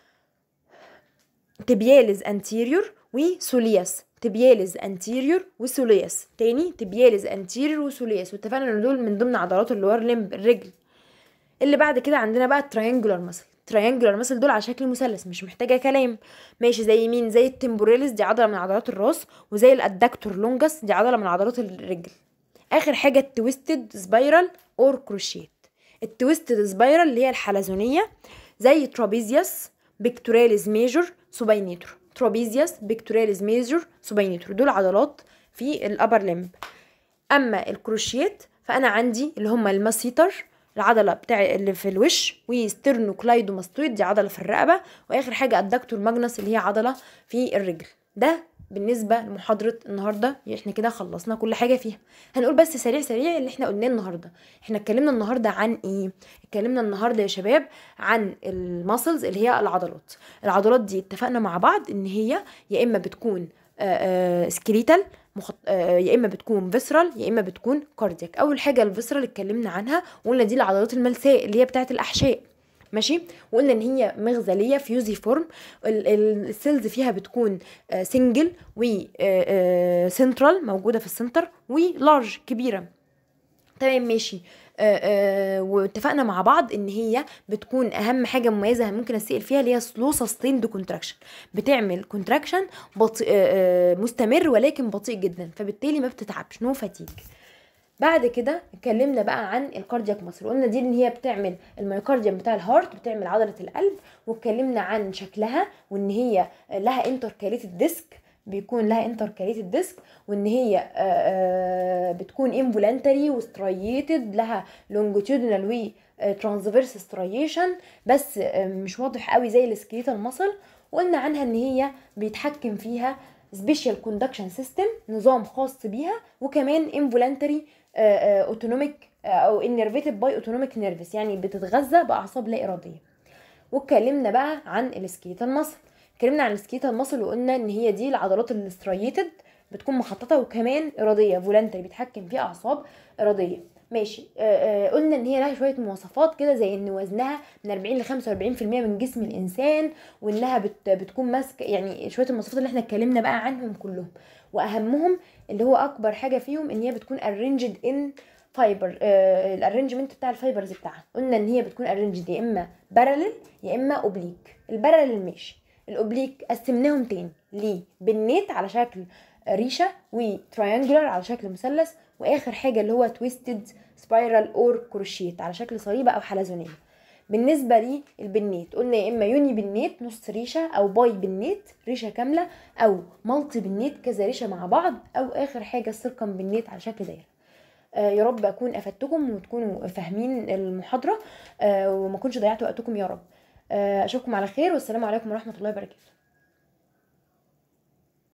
تبيالز انتيريور وسولياس تبيالز انتيريور وسولياس تاني تبيالز انتيريور وسولياس واتفقنا ان دول من ضمن عضلات اللور لمب الرجل اللي بعد كده عندنا بقى التريانجولار مسل تريانجولار مسل دول على شكل مثلث مش محتاجه كلام ماشي زي مين زي التمبوريلس دي عضله من عضلات الراس وزي الادكتور لونجس دي عضله من عضلات الرجل اخر حاجه التويستد سبايرال اور كروشيت التويستد سبايرال اللي هي الحلزونيه زي ترابيزيوس بيكتوراليز ميجور سوباينيتور ترابيزيوس بيكتوراليز ميجور سوباينيتور دول عضلات في الابر لمب اما الكروشيت فانا عندي اللي هم الماسيتر العضله بتاع اللي في الوش وسترنوكلايدوماستويد دي عضله في الرقبه واخر حاجه الدكتور ماجنس اللي هي عضله في الرجل ده بالنسبة لمحاضرة النهاردة احنا كده خلصنا كل حاجة فيها هنقول بس سريع سريع اللي احنا قلناه النهاردة احنا اتكلمنا النهاردة عن ايه اتكلمنا النهاردة يا شباب عن الماسلز اللي هي العضلات العضلات دي اتفقنا مع بعض ان هي يا اما بتكون سكريتال مخط... يا اما بتكون فيسرال يا اما بتكون كاردياك اول حاجه الفيسرال اتكلمنا عنها وقلنا دي العضلات الملساء اللي هي بتاعه الاحشاء ماشي وقلنا ان هي مغزليه فيوزي فورم السيلز فيها بتكون سنجل و سنترال موجوده في السنتر ولارج كبيره تمام ماشي آه آه واتفقنا مع بعض ان هي بتكون اهم حاجه مميزه ممكن اسال فيها اللي هي سلو سستيند كونتراكشن بتعمل كونتراكشن بطيء آه مستمر ولكن بطيء جدا فبالتالي ما بتتعبش نو فاتيج بعد كده اتكلمنا بقى عن الكاردياك مصر قلنا دي ان هي بتعمل الميوكارديوم بتاع الهارت بتعمل عضله القلب واتكلمنا عن شكلها وان هي لها انتركاليتد ديسك بيكون لها انتركاليتد ديسك وان هي آآ آآ بتكون انفولانتري وستريتد لها لونجيتودينال و ترانسفيرس ستريشن بس مش واضح قوي زي السكيليتال ماسل وقلنا عنها ان هي بيتحكم فيها سبيشال كوندكشن سيستم نظام خاص بيها وكمان انفولانتري اوتونوميك او انرفيتد باي اوتونوميك نيرفس يعني بتتغذى باعصاب لا اراديه واتكلمنا بقى عن السكيليتال ماسل اتكلمنا عن السكيليتال ماسل وقلنا ان هي دي العضلات الاستريتد بتكون مخططه وكمان اراديه فولنتري بيتحكم فيها اعصاب اراديه ماشي آه آه قلنا ان هي لها شويه مواصفات كده زي ان وزنها من 40 ل 45% من جسم الانسان وانها بت بتكون ماسكه يعني شويه المواصفات اللي احنا اتكلمنا بقى عنهم كلهم واهمهم اللي هو اكبر حاجه فيهم ان هي بتكون ارينجد ان فايبر آه الارينجمنت بتاع الفايبرز بتاعها قلنا ان هي بتكون ارينجد يا اما باراليل يا اما اوبليك الباراليل ماشي الاوبليك قسمناهم تاني ليه بالنيت على شكل ريشه وتريانجولار على شكل مثلث واخر حاجه اللي هو تويستد سبايرال اور كروشيت على شكل صليبه او حلزونيه بالنسبه للبنيت قلنا يا اما يوني بالنيت نص ريشه او باي بالنيت ريشه كامله او مالتي بالنيت كذا ريشه مع بعض او اخر حاجه السيركم بالنيت على شكل دايره آه يا رب اكون افدتكم وتكونوا فاهمين المحاضره آه وما كنتش ضيعت وقتكم يا رب آه اشوفكم على خير والسلام عليكم ورحمه الله وبركاته